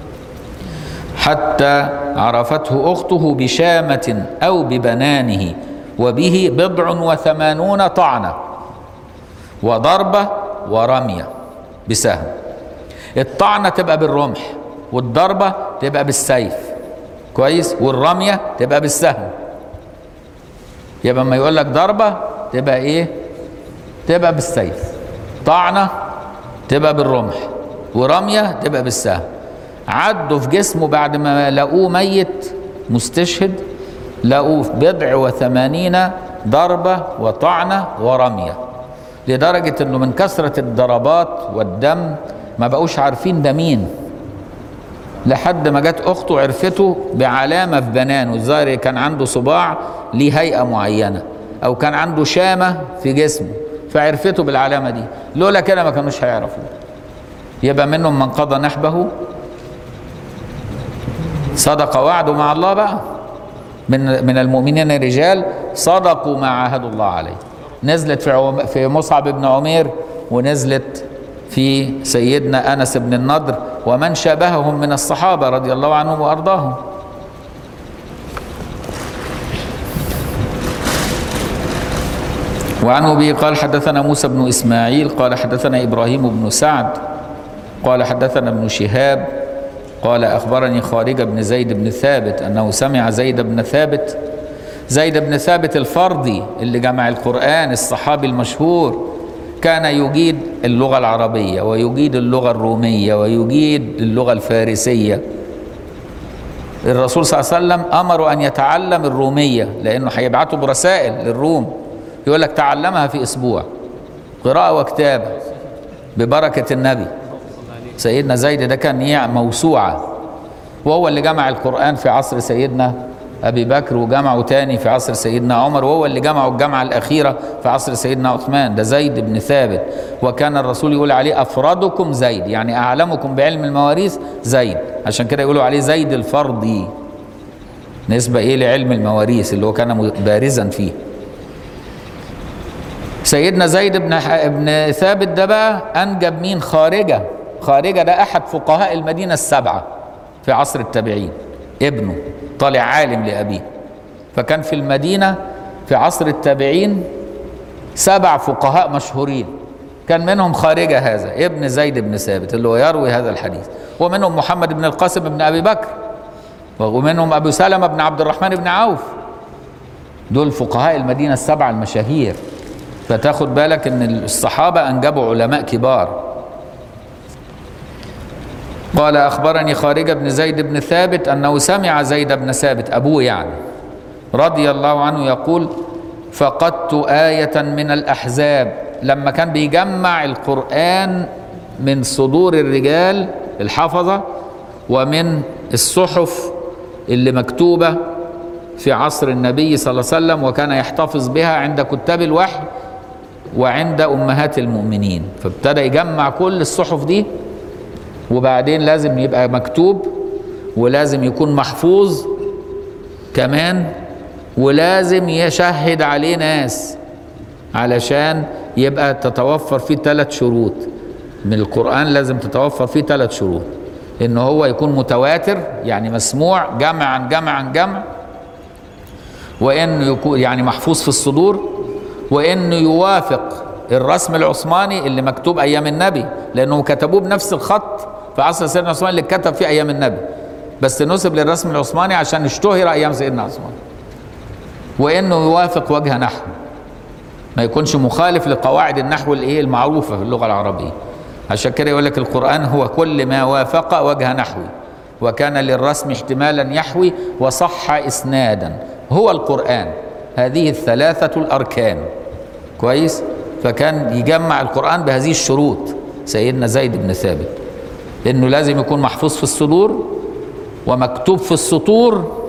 حتى عرفته أخته بشامة أو ببنانه وبه بضع وثمانون طعنة وضربة ورمية بسهم الطعنة تبقى بالرمح والضربة تبقى بالسيف كويس والرمية تبقى بالسهم يبقى لما يقول لك ضربة تبقى ايه تبقى بالسيف طعنة تبقى بالرمح ورمية تبقى بالسهم عدوا في جسمه بعد ما لقوه ميت مستشهد لقوه في بضع وثمانين ضربة وطعنة ورمية لدرجة انه من كثرة الضربات والدم ما بقوش عارفين ده مين لحد ما جت اخته عرفته بعلامة في بنانه الظاهر كان عنده صباع ليه هيئة معينة او كان عنده شامة في جسمه فعرفته بالعلامة دي لولا كده ما كانوش هيعرفوه يبقى منهم من قضى نحبه صدق وعده مع الله بقى من من المؤمنين رجال صدقوا ما عاهدوا الله عليه نزلت في عم في مصعب بن عمير ونزلت في سيدنا انس بن النضر ومن شابههم من الصحابه رضي الله عنهم وارضاهم وعن ابي قال حدثنا موسى بن اسماعيل قال حدثنا ابراهيم بن سعد قال حدثنا ابن شهاب قال اخبرني خارجه بن زيد بن ثابت انه سمع زيد بن ثابت زيد بن ثابت الفرضي اللي جمع القران الصحابي المشهور كان يجيد اللغه العربيه ويجيد اللغه الروميه ويجيد اللغه الفارسيه الرسول صلى الله عليه وسلم امره ان يتعلم الروميه لانه هيبعته برسائل للروم يقول لك تعلمها في اسبوع قراءه وكتابه ببركة النبي سيدنا زيد ده كان يعني موسوعة وهو اللي جمع القرآن في عصر سيدنا أبي بكر وجمعه تاني في عصر سيدنا عمر وهو اللي جمعه الجمعة الأخيرة في عصر سيدنا عثمان ده زيد بن ثابت وكان الرسول يقول عليه أفرادكم زيد يعني أعلمكم بعلم المواريث زيد عشان كده يقولوا عليه زيد الفرضي نسبة إيه لعلم المواريث اللي هو كان بارزا فيه سيدنا زيد بن ابن ثابت ده بقى انجب مين خارجه خارجه ده احد فقهاء المدينه السبعه في عصر التابعين ابنه طالع عالم لابيه فكان في المدينه في عصر التابعين سبع فقهاء مشهورين كان منهم خارجه هذا ابن زيد بن ثابت اللي هو يروي هذا الحديث ومنهم محمد بن القاسم بن ابي بكر ومنهم ابو سلمه بن عبد الرحمن بن عوف دول فقهاء المدينه السبعه المشاهير فتاخد بالك ان الصحابه انجبوا علماء كبار قال اخبرني خارجه بن زيد بن ثابت انه سمع زيد بن ثابت ابوه يعني رضي الله عنه يقول فقدت ايه من الاحزاب لما كان بيجمع القران من صدور الرجال الحفظه ومن الصحف اللي مكتوبه في عصر النبي صلى الله عليه وسلم وكان يحتفظ بها عند كتاب الوحي وعند امهات المؤمنين فابتدى يجمع كل الصحف دي وبعدين لازم يبقى مكتوب ولازم يكون محفوظ كمان ولازم يشهد عليه ناس علشان يبقى تتوفر فيه ثلاث شروط من القرآن لازم تتوفر فيه ثلاث شروط ان هو يكون متواتر يعني مسموع جمع عن جمع عن جمع وانه يكون يعني محفوظ في الصدور وانه يوافق الرسم العثماني اللي مكتوب ايام النبي لانه كتبوه بنفس الخط في عصر سيدنا عثمان اللي اتكتب فيه ايام النبي بس نسب للرسم العثماني عشان اشتهر ايام سيدنا عثمان وانه يوافق وجه نحو ما يكونش مخالف لقواعد النحو الايه المعروفه في اللغه العربيه عشان كده يقول لك القران هو كل ما وافق وجه نحوي وكان للرسم احتمالا يحوي وصح اسنادا هو القران هذه الثلاثه الاركان كويس فكان يجمع القران بهذه الشروط سيدنا زيد بن ثابت انه لازم يكون محفوظ في الصدور ومكتوب في السطور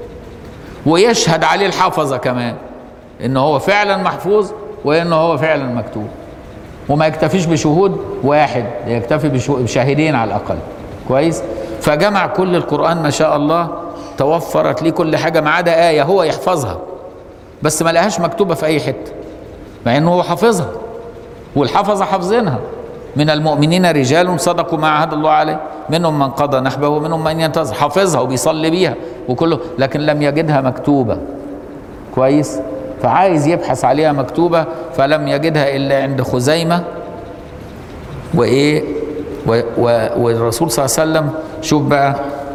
ويشهد عليه الحفظه كمان ان هو فعلا محفوظ وانه هو فعلا مكتوب وما يكتفيش بشهود واحد يكتفي بشاهدين على الاقل كويس فجمع كل القران ما شاء الله توفرت ليه كل حاجه ما عدا ايه هو يحفظها بس ما لقاهاش مكتوبه في اي حته مع انه هو حافظها والحفظه حافظينها من المؤمنين رجال صدقوا ما عهد الله عليه منهم من قضى نحبه ومنهم من ينتظر حافظها وبيصلي بيها وكله لكن لم يجدها مكتوبه كويس فعايز يبحث عليها مكتوبه فلم يجدها الا عند خزيمه وايه و و والرسول صلى الله عليه وسلم شوف بقى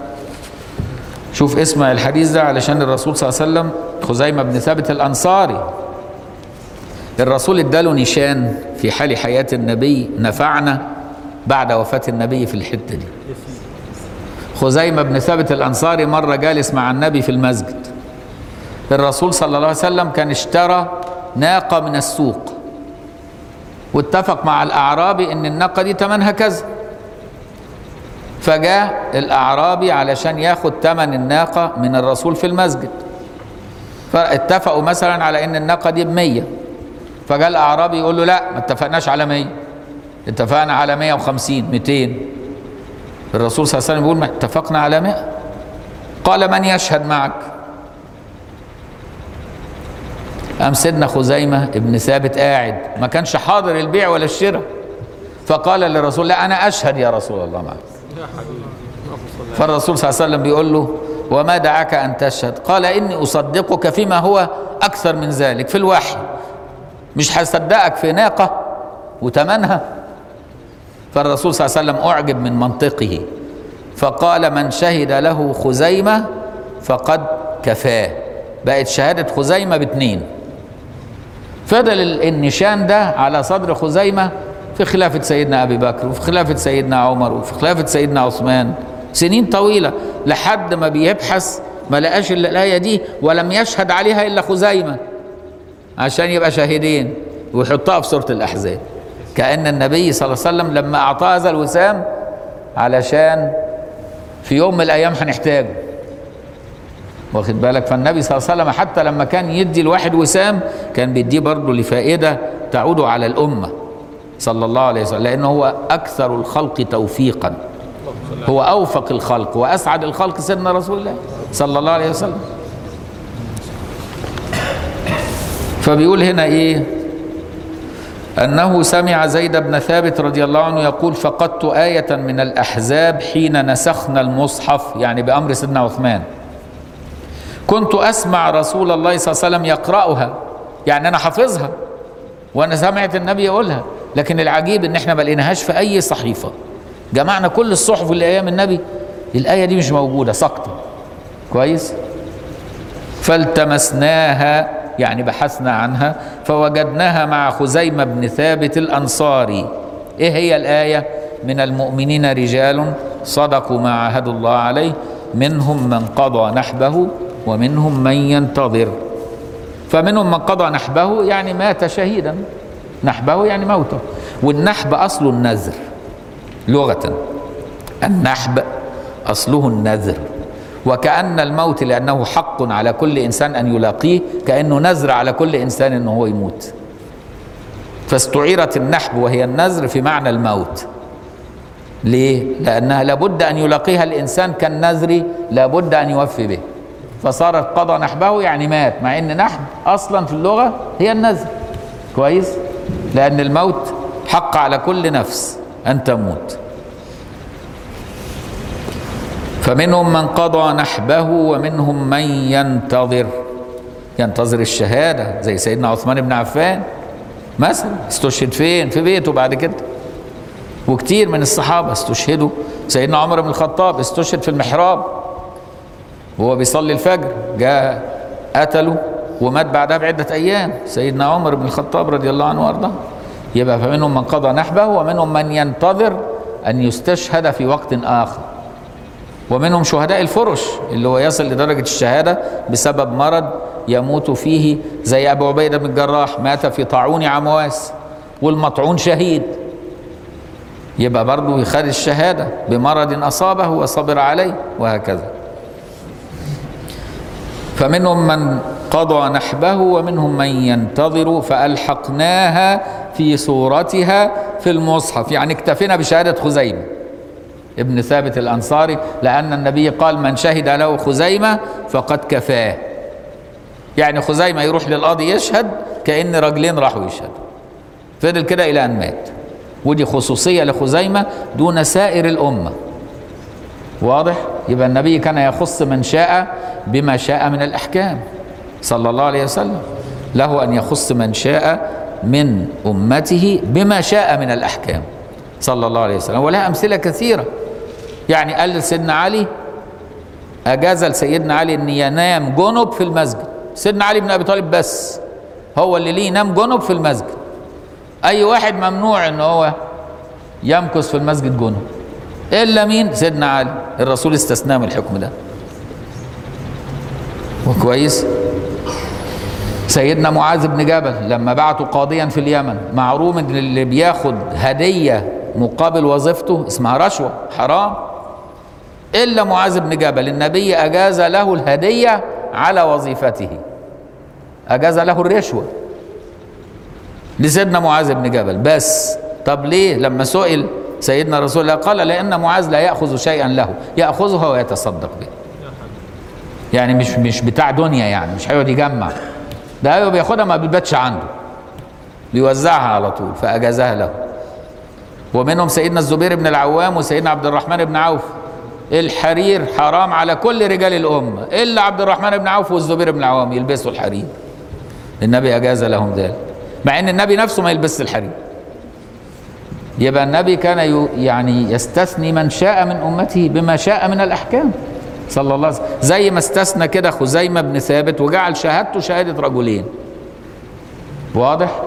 شوف اسمع الحديث ده علشان الرسول صلى الله عليه وسلم خزيمه بن ثابت الانصاري الرسول اداله نشان في حال حياه النبي نفعنا بعد وفاه النبي في الحته دي خزيمه بن ثابت الانصاري مره جالس مع النبي في المسجد الرسول صلى الله عليه وسلم كان اشترى ناقه من السوق واتفق مع الاعرابي ان الناقه دي ثمنها كذا فجاء الاعرابي علشان ياخد ثمن الناقه من الرسول في المسجد فاتفقوا مثلا على ان الناقه دي ب 100 فجاء الاعرابي يقول له لا ما اتفقناش على 100 اتفقنا على 150 200 الرسول صلى الله عليه وسلم بيقول ما اتفقنا على 100 قال من يشهد معك قام سيدنا خزيمة ابن ثابت قاعد ما كانش حاضر البيع ولا الشراء فقال للرسول لا أنا أشهد يا رسول الله معك فالرسول صلى الله عليه وسلم بيقول له وما دعاك أن تشهد قال إني أصدقك فيما هو أكثر من ذلك في الوحي مش هصدقك في ناقة وتمنها فالرسول صلى الله عليه وسلم أعجب من منطقه فقال من شهد له خزيمة فقد كفاه بقت شهادة خزيمة باتنين فضل النشان ده على صدر خزيمة في خلافة سيدنا أبي بكر وفي خلافة سيدنا عمر وفي خلافة سيدنا عثمان سنين طويلة لحد ما بيبحث ما لقاش إلا الآية دي ولم يشهد عليها إلا خزيمة عشان يبقى شاهدين ويحطها في سورة الأحزاب كأن النبي صلى الله عليه وسلم لما أعطاه هذا الوسام علشان في يوم من الأيام هنحتاجه واخد بالك فالنبي صلى الله عليه وسلم حتى لما كان يدي الواحد وسام كان بيديه برضه لفائدة تعود على الأمة صلى الله عليه وسلم لأنه هو أكثر الخلق توفيقا هو أوفق الخلق وأسعد الخلق سيدنا رسول الله صلى الله عليه وسلم فبيقول هنا إيه أنه سمع زيد بن ثابت رضي الله عنه يقول فقدت آية من الأحزاب حين نسخنا المصحف يعني بأمر سيدنا عثمان كنت أسمع رسول الله صلى الله عليه وسلم يقرأها يعني أنا حافظها وأنا سمعت النبي يقولها لكن العجيب إن إحنا ما لقيناهاش في أي صحيفة جمعنا كل الصحف اللي أيام النبي الآية دي مش موجودة ساقطة كويس فالتمسناها يعني بحثنا عنها فوجدناها مع خزيمة بن ثابت الأنصاري إيه هي الآية من المؤمنين رجال صدقوا ما عاهدوا الله عليه منهم من قضى نحبه ومنهم من ينتظر فمنهم من قضى نحبه يعني مات شهيدا نحبه يعني موته والنحب أصله النذر لغة النحب أصله النذر وكأن الموت لأنه حق على كل إنسان أن يلاقيه كأنه نذر على كل إنسان أنه هو يموت فاستعيرت النحب وهي النذر في معنى الموت ليه؟ لأنها لابد أن يلاقيها الإنسان كالنذر لابد أن يوفي به فصارت قضى نحبه يعني مات مع أن نحب أصلا في اللغة هي النذر كويس؟ لأن الموت حق على كل نفس أن تموت فمنهم من قضى نحبه ومنهم من ينتظر ينتظر الشهادة زي سيدنا عثمان بن عفان مثلا استشهد فين في بيته بعد كده وكتير من الصحابة استشهدوا سيدنا عمر بن الخطاب استشهد في المحراب وهو بيصلي الفجر جاء قتله ومات بعدها بعدة أيام سيدنا عمر بن الخطاب رضي الله عنه وأرضاه يبقى فمنهم من قضى نحبه ومنهم من ينتظر أن يستشهد في وقت آخر ومنهم شهداء الفرش اللي هو يصل لدرجة الشهادة بسبب مرض يموت فيه زي أبو عبيدة بن الجراح مات في طاعون عمواس والمطعون شهيد يبقى برضه يخرج الشهادة بمرض أصابه وصبر عليه وهكذا فمنهم من قضى نحبه ومنهم من ينتظر فألحقناها في صورتها في المصحف يعني اكتفينا بشهادة خزيمة ابن ثابت الأنصاري لأن النبي قال من شهد له خزيمة فقد كفاه يعني خزيمة يروح للقاضي يشهد كأن رجلين راحوا يشهدوا فضل كده إلى أن مات ودي خصوصية لخزيمة دون سائر الأمة واضح يبقى النبي كان يخص من شاء بما شاء من الأحكام صلى الله عليه وسلم له أن يخص من شاء من أمته بما شاء من الأحكام صلى الله عليه وسلم ولها أمثلة كثيرة يعني قال لسيدنا علي أجاز لسيدنا علي أن ينام جنب في المسجد سيدنا علي بن أبي طالب بس هو اللي ليه ينام جنب في المسجد أي واحد ممنوع أن هو يمكث في المسجد جنب إلا مين سيدنا علي الرسول استثناه من الحكم ده وكويس سيدنا معاذ بن جبل لما بعته قاضيا في اليمن معروم ان اللي بياخد هديه مقابل وظيفته اسمها رشوه حرام الا معاذ بن جبل النبي اجاز له الهديه على وظيفته اجاز له الرشوه لسيدنا معاذ بن جبل بس طب ليه لما سئل سيدنا رسول الله قال لان معاذ لا ياخذ شيئا له ياخذها ويتصدق به يعني مش مش بتاع دنيا يعني مش هيقعد يجمع ده ايوه بياخدها ما بيباتش عنده بيوزعها على طول فاجازها له ومنهم سيدنا الزبير بن العوام وسيدنا عبد الرحمن بن عوف الحرير حرام على كل رجال الامه الا عبد الرحمن بن عوف والزبير بن العوام يلبسوا الحرير النبي اجاز لهم ذلك مع ان النبي نفسه ما يلبسش الحرير يبقى النبي كان يعني يستثني من شاء من امته بما شاء من الاحكام صلى الله عليه وسلم زي ما استثنى كده خزيمه بن ثابت وجعل شهادته شهاده رجلين واضح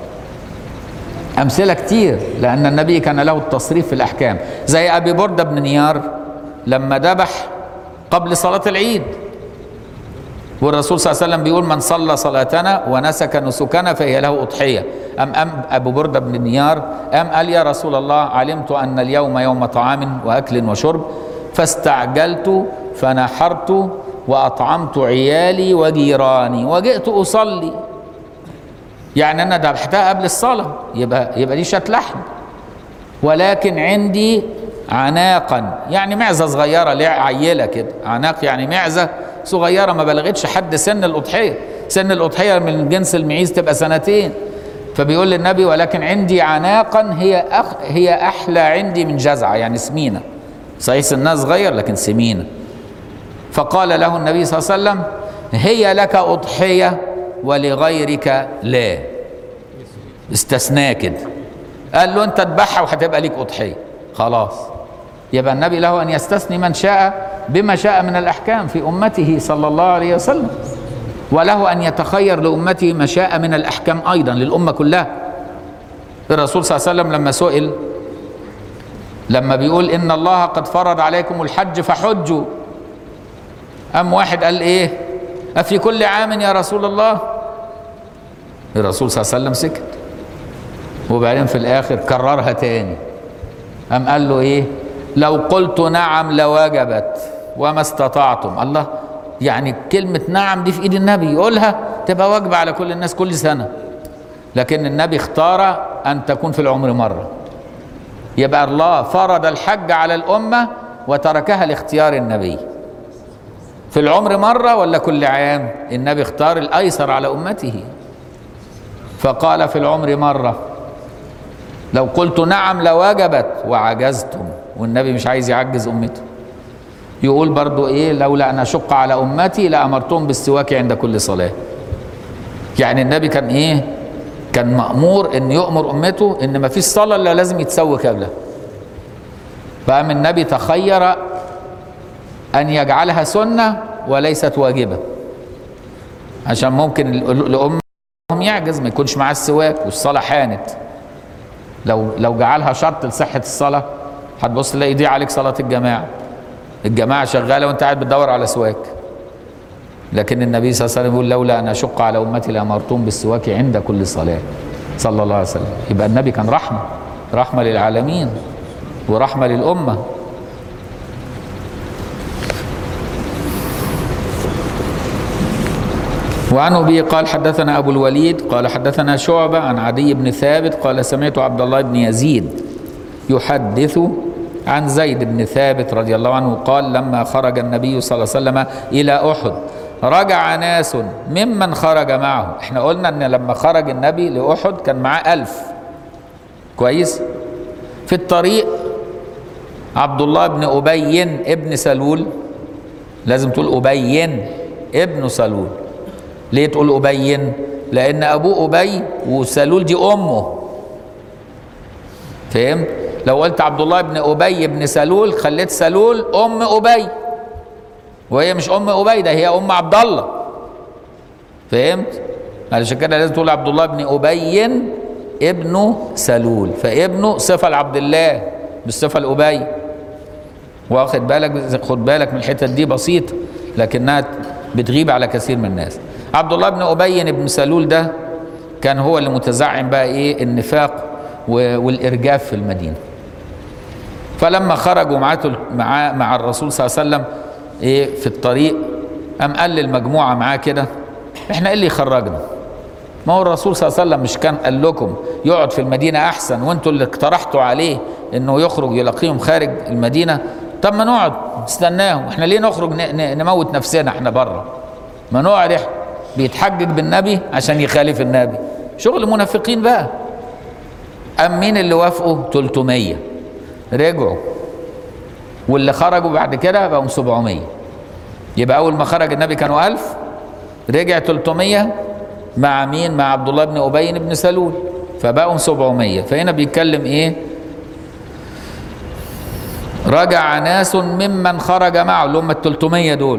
امثله كتير لان النبي كان له التصريف في الاحكام زي ابي برده بن نيار لما ذبح قبل صلاه العيد والرسول صلى الله عليه وسلم بيقول من صلى صلاتنا ونسك نسكنا فهي له أضحية أم أم أبو بردة بن نيار أم قال يا رسول الله علمت أن اليوم يوم طعام وأكل وشرب فاستعجلت فنحرت وأطعمت عيالي وجيراني وجئت أصلي يعني أنا ذبحتها قبل الصلاة يبقى يبقى دي شات لحم ولكن عندي عناقا يعني معزة صغيرة ليه عيلة كده عناق يعني معزة صغيرة ما بلغتش حد سن الأضحية سن الأضحية من جنس المعيز تبقى سنتين فبيقول للنبي ولكن عندي عناقا هي أخ هي أحلى عندي من جزعة يعني سمينة صحيح سنها صغير لكن سمينة فقال له النبي صلى الله عليه وسلم هي لك أضحية ولغيرك لا استثناه كده قال له انت اذبحها وهتبقى ليك اضحيه خلاص يبقى النبي له ان يستثني من شاء بما شاء من الاحكام في امته صلى الله عليه وسلم وله ان يتخير لامته ما شاء من الاحكام ايضا للامه كلها الرسول صلى الله عليه وسلم لما سئل لما بيقول ان الله قد فرض عليكم الحج فحجوا ام واحد قال ايه افي كل عام يا رسول الله الرسول صلى الله عليه وسلم سكت وبعدين في الاخر كررها تاني قام قال له ايه لو قلت نعم لوجبت وما استطعتم الله يعني كلمة نعم دي في ايد النبي يقولها تبقى واجبة على كل الناس كل سنة لكن النبي اختار ان تكون في العمر مرة يبقى الله فرض الحج على الأمة وتركها لاختيار النبي في العمر مرة ولا كل عام النبي اختار الأيسر على أمته فقال في العمر مرة لو قلت نعم لوجبت وعجزتم والنبي مش عايز يعجز أمته يقول برضو إيه لولا أن أشق على أمتي لأمرتهم بالسواك عند كل صلاة يعني النبي كان إيه كان مأمور أن يؤمر أمته أن ما فيش صلاة إلا لازم يتسوي قبلها فقام النبي تخير أن يجعلها سنة وليست واجبة عشان ممكن الأمة يعجز ما يكونش معاه السواك والصلاة حانت لو لو جعلها شرط لصحة الصلاة هتبص تلاقي دي عليك صلاة الجماعة الجماعة شغالة وانت قاعد بتدور على سواك لكن النبي صلى الله عليه وسلم يقول لولا أن أشق على أمتي لأمرتهم بالسواك عند كل صلاة صلى الله عليه وسلم يبقى النبي كان رحمة رحمة للعالمين ورحمة للأمة وعن ابي قال حدثنا ابو الوليد قال حدثنا شعبه عن عدي بن ثابت قال سمعت عبد الله بن يزيد يحدث عن زيد بن ثابت رضي الله عنه قال لما خرج النبي صلى الله عليه وسلم الى احد رجع ناس ممن خرج معه احنا قلنا ان لما خرج النبي لاحد كان معاه ألف كويس في الطريق عبد الله بن ابي ابن سلول لازم تقول ابي ابن سلول ليه تقول أبين لأن أبوه أبي وسلول دي أمه فهمت لو قلت عبد الله بن أبي بن سلول خليت سلول أم أبي وهي مش أم أبي ده هي أم عبد الله فهمت علشان كده لازم تقول عبد الله بن أبي ابن سلول فابنه صفة لعبد الله مش صفة لأبي واخد بالك خد بالك من الحتت دي بسيطة لكنها بتغيب على كثير من الناس عبد الله بن ابي بن سلول ده كان هو اللي متزعم بقى ايه النفاق والارجاف في المدينه فلما خرجوا معاه مع مع الرسول صلى الله عليه وسلم ايه في الطريق قام قال للمجموعه معاه كده احنا ايه اللي يخرجنا ما هو الرسول صلى الله عليه وسلم مش كان قال لكم يقعد في المدينه احسن وانتوا اللي اقترحتوا عليه انه يخرج يلاقيهم خارج المدينه طب ما نقعد نستناهم احنا ليه نخرج نموت نفسنا احنا بره ما نقعد احنا بيتحجج بالنبي عشان يخالف النبي شغل منافقين بقى أم مين اللي وافقوا 300 رجعوا واللي خرجوا بعد كده بقوا 700 يبقى أول ما خرج النبي كانوا 1000 رجع 300 مع مين مع عبد الله بن أبي بن سلول فبقوا 700 فهنا بيتكلم إيه رجع ناس ممن خرج معه اللي هم ال 300 دول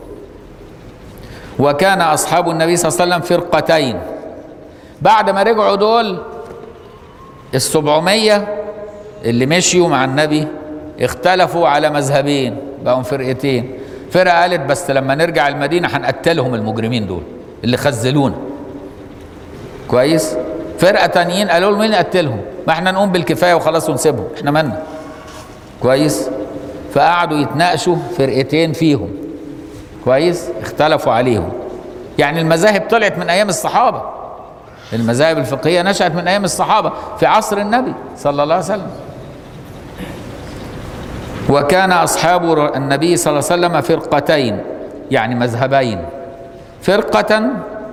وكان اصحاب النبي صلى الله عليه وسلم فرقتين بعد ما رجعوا دول السبعمية اللي مشيوا مع النبي اختلفوا على مذهبين بقوا فرقتين فرقه قالت بس لما نرجع المدينه هنقتلهم المجرمين دول اللي خذلونا كويس فرقه تانيين قالوا لهم مين نقتلهم ما احنا نقوم بالكفايه وخلاص ونسيبهم احنا مالنا كويس فقعدوا يتناقشوا فرقتين فيهم كويس اختلفوا عليهم يعني المذاهب طلعت من ايام الصحابه المذاهب الفقهيه نشات من ايام الصحابه في عصر النبي صلى الله عليه وسلم وكان اصحاب النبي صلى الله عليه وسلم فرقتين يعني مذهبين فرقه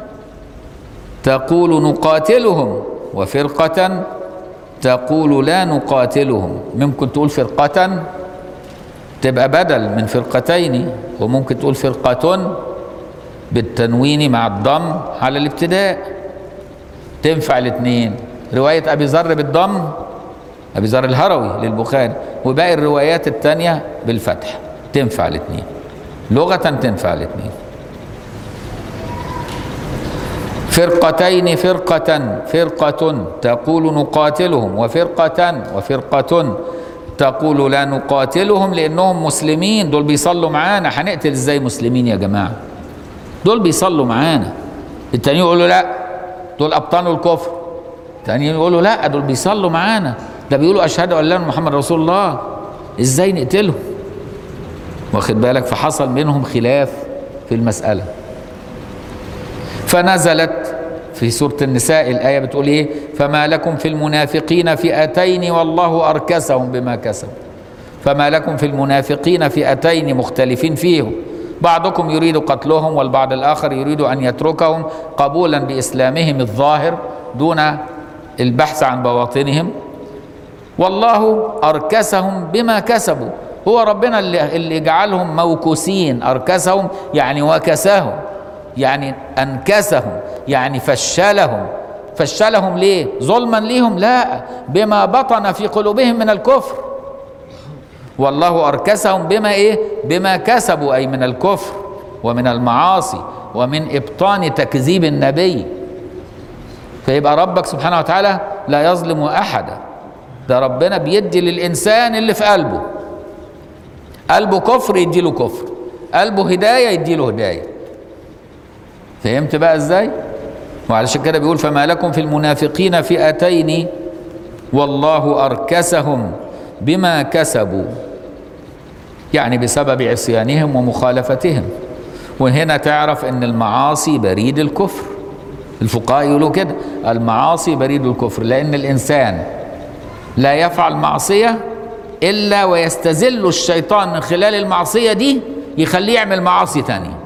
تقول نقاتلهم وفرقه تقول لا نقاتلهم ممكن تقول فرقه تبقى بدل من فرقتين وممكن تقول فرقة بالتنوين مع الضم على الابتداء تنفع الاثنين رواية أبي ذر بالضم أبي ذر الهروي للبخاري وباقي الروايات التانية بالفتح تنفع الاثنين لغة تنفع الاثنين فرقتين فرقة فرقة تقول نقاتلهم وفرقة وفرقة تقول لا نقاتلهم لانهم مسلمين دول بيصلوا معانا هنقتل ازاي مسلمين يا جماعه دول بيصلوا معانا التانيين يقولوا لا دول ابطال الكفر التانيين يقولوا لا دول بيصلوا معانا ده بيقولوا اشهد ان لا اله الا محمد رسول الله ازاي نقتلهم واخد بالك فحصل منهم خلاف في المساله فنزلت في سورة النساء الآية بتقول إيه فما لكم في المنافقين فئتين والله أركسهم بما كسبوا فما لكم في المنافقين فئتين مختلفين فيهم بعضكم يريد قتلهم والبعض الآخر يريد أن يتركهم قبولا بإسلامهم الظاهر دون البحث عن بواطنهم والله أركسهم بما كسبوا هو ربنا اللي, اللي جعلهم موكوسين أركسهم يعني وكساهم يعني أنكسهم يعني فشلهم فشلهم ليه ظلما ليهم لا بما بطن في قلوبهم من الكفر والله أركسهم بما إيه بما كسبوا أي من الكفر ومن المعاصي ومن إبطان تكذيب النبي فيبقى ربك سبحانه وتعالى لا يظلم أحدا ده ربنا بيدي للإنسان اللي في قلبه قلبه كفر يديله كفر قلبه هداية يديله هداية فهمت بقى ازاي وعلشان كده بيقول فما لكم في المنافقين فئتين والله أركسهم بما كسبوا يعني بسبب عصيانهم ومخالفتهم وهنا تعرف ان المعاصي بريد الكفر الفقهاء يقولوا كده المعاصي بريد الكفر لان الانسان لا يفعل معصيه الا ويستزل الشيطان من خلال المعصيه دي يخليه يعمل معاصي تانية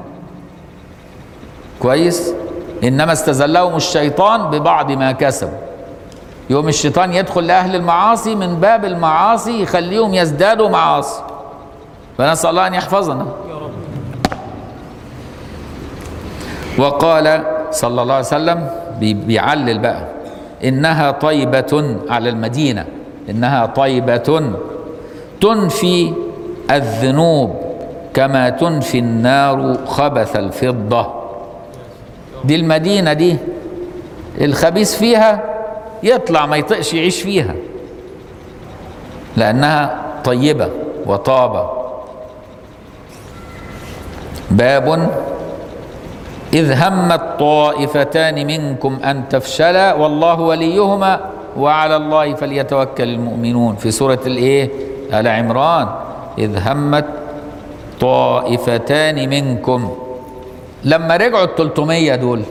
كويس انما استزلهم الشيطان ببعض ما كسبوا يوم الشيطان يدخل لاهل المعاصي من باب المعاصي يخليهم يزدادوا معاصي فنسال الله ان يحفظنا وقال صلى الله عليه وسلم بي- بيعلل بقى انها طيبه على المدينه انها طيبه تنفي الذنوب كما تنفي النار خبث الفضه دي المدينه دي الخبيث فيها يطلع ما يطقش يعيش فيها لانها طيبه وطابه باب إذ همت طائفتان منكم أن تفشلا والله وليهما وعلى الله فليتوكل المؤمنون في سورة الإيه؟ آل عمران إذ همت طائفتان منكم لما رجعوا ال 300 دول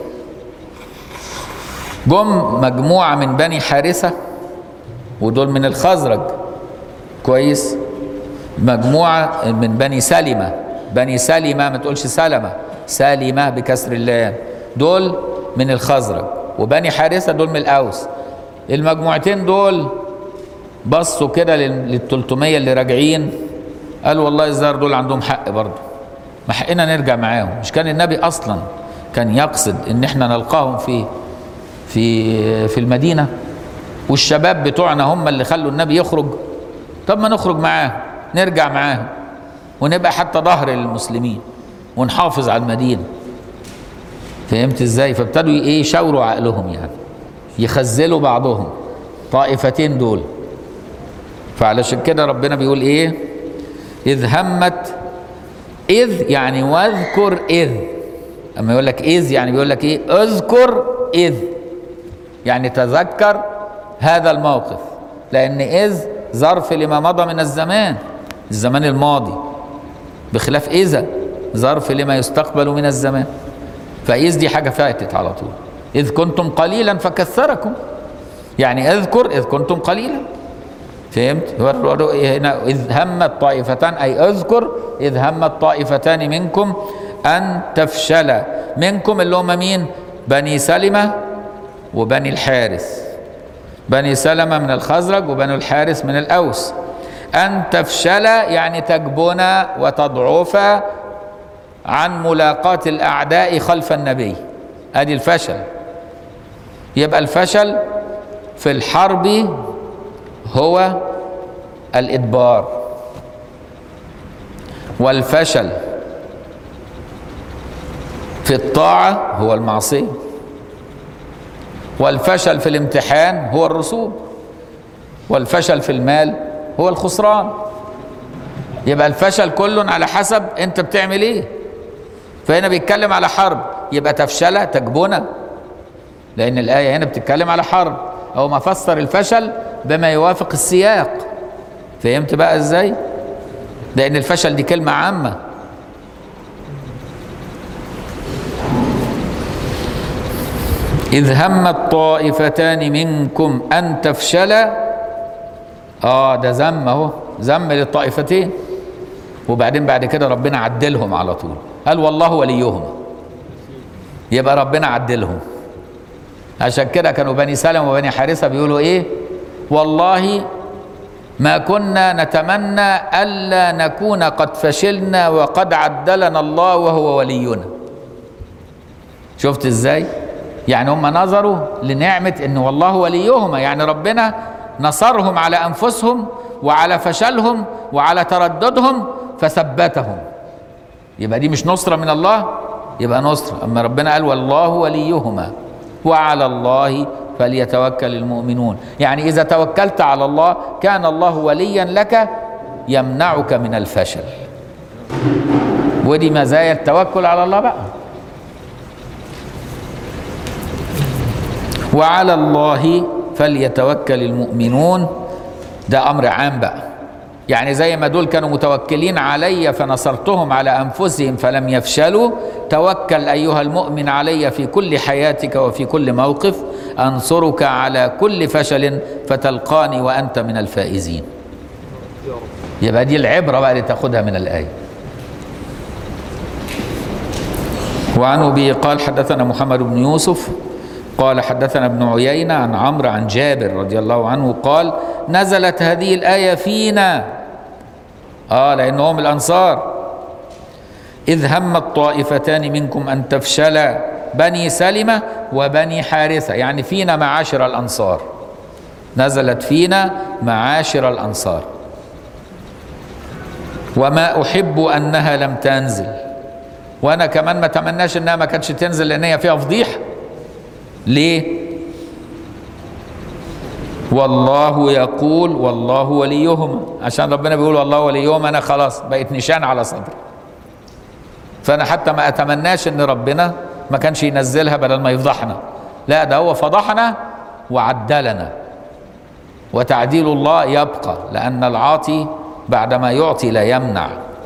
جم مجموعة من بني حارثة ودول من الخزرج كويس مجموعة من بني سلمة بني سلمة ما تقولش سلمة سالمة بكسر اللام دول من الخزرج وبني حارثة دول من الأوس المجموعتين دول بصوا كده لل 300 اللي راجعين قالوا والله الظاهر دول عندهم حق برضه ما حقنا نرجع معاهم مش كان النبي أصلا كان يقصد إن احنا نلقاهم في في في المدينة والشباب بتوعنا هم اللي خلوا النبي يخرج طب ما نخرج معاه نرجع معاهم ونبقى حتى ظهر للمسلمين ونحافظ على المدينه فهمت ازاي فابتدوا ايه يشاوروا عقلهم يعني يخزلوا بعضهم طائفتين دول فعلشان كده ربنا بيقول ايه اذ همت إذ يعني واذكر إذ أما يقول لك إذ يعني بيقول لك إيه اذكر إذ يعني تذكر هذا الموقف لأن إذ ظرف لما مضى من الزمان الزمان الماضي بخلاف إذا ظرف لما يستقبل من الزمان فإذ دي حاجة فاتت على طول إذ كنتم قليلا فكثركم يعني اذكر إذ كنتم قليلا فهمت هو هنا إذ همت طائفتان أي اذكر إذ همت طائفتان منكم أن تفشل منكم اللي هم مين بني سلمة وبني الحارث بني سلمة من الخزرج وبني الحارث من الأوس أن تفشل يعني تجبن وتضعف عن ملاقاة الأعداء خلف النبي أدي الفشل يبقى الفشل في الحرب هو الإدبار والفشل في الطاعة هو المعصية والفشل في الامتحان هو الرسوب والفشل في المال هو الخسران يبقى الفشل كل على حسب انت بتعمل ايه فهنا بيتكلم على حرب يبقى تفشل تجبنه لان الايه هنا بتتكلم على حرب او ما فسر الفشل بما يوافق السياق فهمت بقى ازاي لان الفشل دي كلمه عامه إذ همت طائفتان منكم أن تفشلا آه ده ذم أهو ذم للطائفتين وبعدين بعد كده ربنا عدلهم على طول قال والله وليهما يبقى ربنا عدلهم عشان كده كانوا بني سلم وبني حارثة بيقولوا إيه والله ما كنا نتمنى ألا نكون قد فشلنا وقد عدلنا الله وهو ولينا شفت ازاي يعني هم نظروا لنعمة ان والله وليهما يعني ربنا نصرهم على انفسهم وعلى فشلهم وعلى ترددهم فثبتهم يبقى دي مش نصرة من الله يبقى نصرة اما ربنا قال والله وليهما وعلى الله فليتوكل المؤمنون يعني اذا توكلت على الله كان الله وليا لك يمنعك من الفشل ودي مزايا التوكل على الله بقى وعلى الله فليتوكل المؤمنون ده امر عام بقى يعني زي ما دول كانوا متوكلين علي فنصرتهم على انفسهم فلم يفشلوا توكل ايها المؤمن علي في كل حياتك وفي كل موقف انصرك على كل فشل فتلقاني وانت من الفائزين يبقى دي العبره بقى اللي تاخدها من الايه وعن ابي قال حدثنا محمد بن يوسف قال حدثنا ابن عيينة عن عمرو عن جابر رضي الله عنه قال نزلت هذه الآية فينا آه لأنهم الأنصار إذ همت طائفتان منكم أن تفشلا بني سلمة وبني حارثة يعني فينا معاشر الأنصار نزلت فينا معاشر الأنصار وما أحب أنها لم تنزل وأنا كمان ما تمناش أنها ما كانتش تنزل لأن هي فيها فضيحة ليه والله يقول والله وليهم عشان ربنا بيقول والله وليهم انا خلاص بقيت نشان على صدري فانا حتى ما اتمناش ان ربنا ما كانش ينزلها بدل ما يفضحنا لا ده هو فضحنا وعدلنا وتعديل الله يبقى لان العاطي بعدما يعطي لا يمنع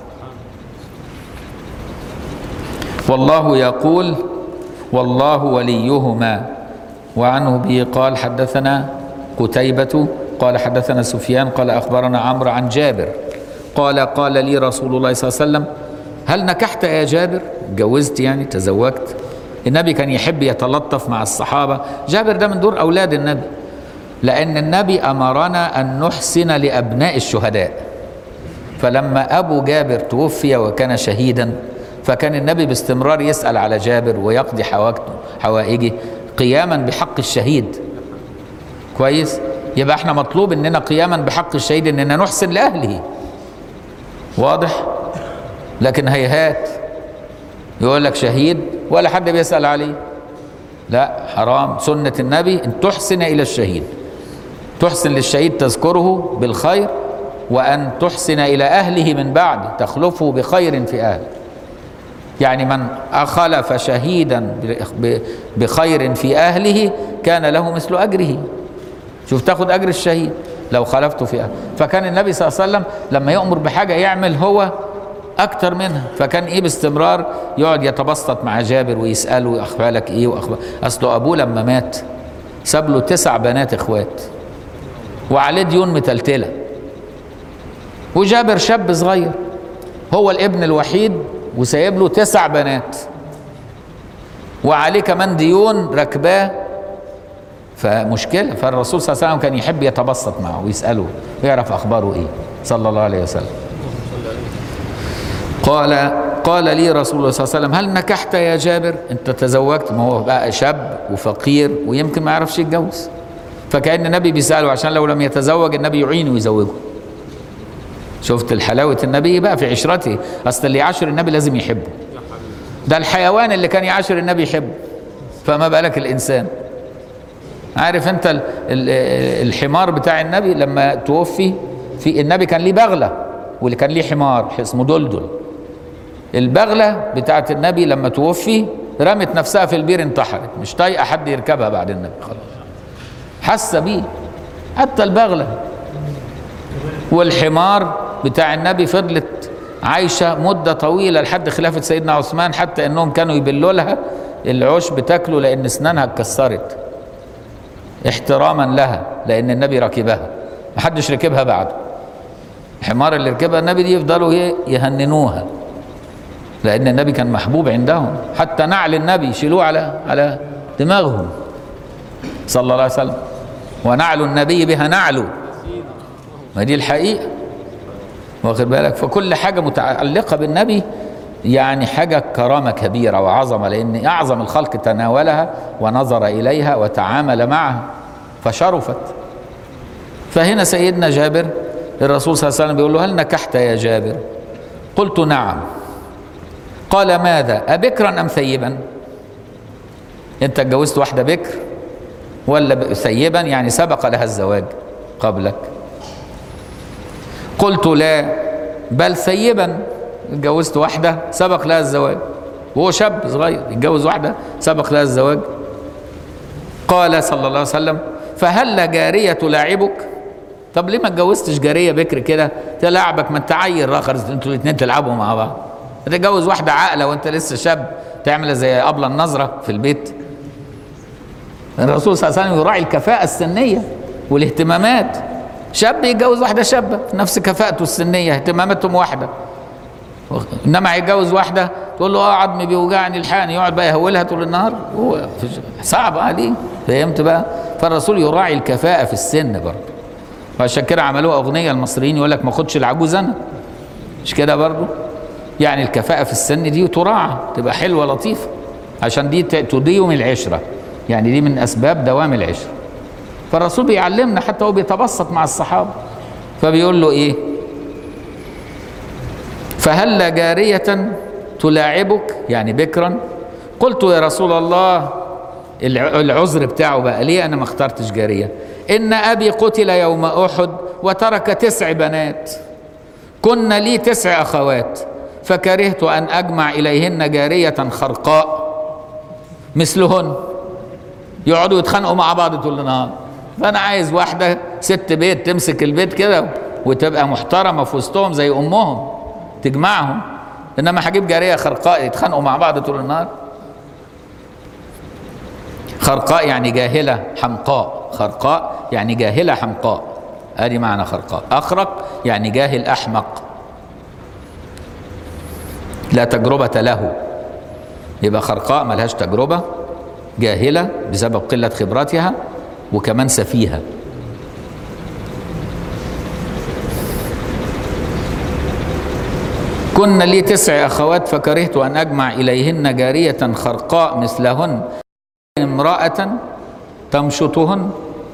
والله يقول والله وليهما وعنه به قال حدثنا قتيبة قال حدثنا سفيان قال أخبرنا عمرو عن جابر قال قال لي رسول الله صلى الله عليه وسلم هل نكحت يا جابر اتجوزت يعني تزوجت النبي كان يحب يتلطف مع الصحابة جابر ده من دور أولاد النبي لأن النبي أمرنا أن نحسن لأبناء الشهداء فلما أبو جابر توفي وكان شهيدا فكان النبي باستمرار يسأل على جابر ويقضي حوائجه قياما بحق الشهيد كويس يبقى احنا مطلوب اننا قياما بحق الشهيد اننا نحسن لاهله واضح لكن هيهات يقول لك شهيد ولا حد بيسأل عليه لا حرام سنة النبي ان تحسن الى الشهيد تحسن للشهيد تذكره بالخير وان تحسن الى اهله من بعد تخلفه بخير في اهله يعني من خلف شهيدا ب- بخير في أهله كان له مثل أجره شوف تاخد أجر الشهيد لو خلفته في أهله فكان النبي صلى الله عليه وسلم لما يأمر بحاجة يعمل هو أكتر منها فكان إيه باستمرار يقعد يتبسط مع جابر ويسأله أخبالك إيه وأخبار أصله أبوه لما مات ساب له تسع بنات إخوات وعليه ديون متلتلة وجابر شاب صغير هو الابن الوحيد وسايب له تسع بنات وعليه كمان ديون ركباه فمشكلة فالرسول صلى الله عليه وسلم كان يحب يتبسط معه ويسأله ويعرف أخباره إيه صلى الله عليه وسلم قال قال لي رسول الله صلى الله عليه وسلم هل نكحت يا جابر انت تزوجت ما هو بقى شاب وفقير ويمكن ما يعرفش يتجوز فكأن النبي بيسأله عشان لو لم يتزوج النبي يعينه ويزوجه شفت الحلاوة النبي بقى في عشرته أصل اللي يعاشر النبي لازم يحبه ده الحيوان اللي كان يعاشر النبي يحبه فما بالك الإنسان عارف انت ال- ال- الحمار بتاع النبي لما توفي في النبي كان ليه بغلة واللي كان ليه حمار اسمه دلدل البغلة بتاعت النبي لما توفي رمت نفسها في البير انتحرت مش طايقة حد يركبها بعد النبي خلاص حس بيه حتى البغلة والحمار بتاع النبي فضلت عايشة مدة طويلة لحد خلافة سيدنا عثمان حتى انهم كانوا يبلوا لها العشب تاكله لان اسنانها اتكسرت احتراما لها لان النبي ركبها محدش ركبها بعده الحمار اللي ركبها النبي دي يفضلوا ايه يهننوها لان النبي كان محبوب عندهم حتى نعل النبي يشيلوه على على دماغهم صلى الله عليه وسلم ونعل النبي بها نعله ما دي الحقيقه واخد بالك فكل حاجه متعلقه بالنبي يعني حاجه كرامه كبيره وعظمه لان اعظم الخلق تناولها ونظر اليها وتعامل معها فشرفت فهنا سيدنا جابر الرسول صلى الله عليه وسلم بيقول له هل نكحت يا جابر قلت نعم قال ماذا أبكرا أم ثيبا أنت اتجوزت واحدة بكر ولا ب- ثيبا يعني سبق لها الزواج قبلك قلت لا بل ثيبا اتجوزت واحدة سبق لها الزواج وهو شاب صغير يتجوز واحدة سبق لها الزواج قال صلى الله عليه وسلم فهل جارية تلاعبك طب ليه ما اتجوزتش جارية بكر كده تلاعبك ما انت عيل راخر انتوا الاثنين تلعبوا مع بعض تتجوز واحدة عاقلة وانت لسه شاب تعمل زي أبلة النظرة في البيت الرسول صلى الله عليه وسلم يراعي الكفاءة السنية والاهتمامات شاب يتجوز واحدة شابة في نفس كفاءته السنية اهتماماتهم واحدة انما هيتجوز واحده تقول له اه عظمي بيوجعني الحقني يقعد بقى يهولها طول النهار هو في- صعب عليه فهمت بقى فالرسول يراعي الكفاءه في السن برضه وعشان كده عملوها اغنيه المصريين يقول لك ما خدش العجوز انا مش كده برضه يعني الكفاءه في السن دي تراعى تبقى حلوه لطيفه عشان دي ت- تديم العشره يعني دي من اسباب دوام العشره فالرسول بيعلمنا حتى هو بيتبسط مع الصحابه فبيقول له ايه فهل جارية تلاعبك يعني بكرا قلت يا رسول الله الع- العذر بتاعه بقى ليه انا ما اخترتش جارية ان ابي قتل يوم احد وترك تسع بنات كن لي تسع اخوات فكرهت ان اجمع اليهن جارية خرقاء مثلهن يقعدوا يتخانقوا مع بعض طول النهار فانا عايز واحده ست بيت تمسك البيت كده وتبقى محترمه في وسطهم زي امهم تجمعهم انما هجيب جاريه خرقاء يتخانقوا مع بعض طول النهار خرقاء يعني جاهله حمقاء خرقاء يعني جاهله حمقاء ادي معنى خرقاء اخرق يعني جاهل احمق لا تجربه له يبقى خرقاء ملهاش تجربه جاهله بسبب قله خبرتها وكمان سفيهه كن لي تسع اخوات فكرهت ان اجمع اليهن جاريه خرقاء مثلهن امراه تمشطهن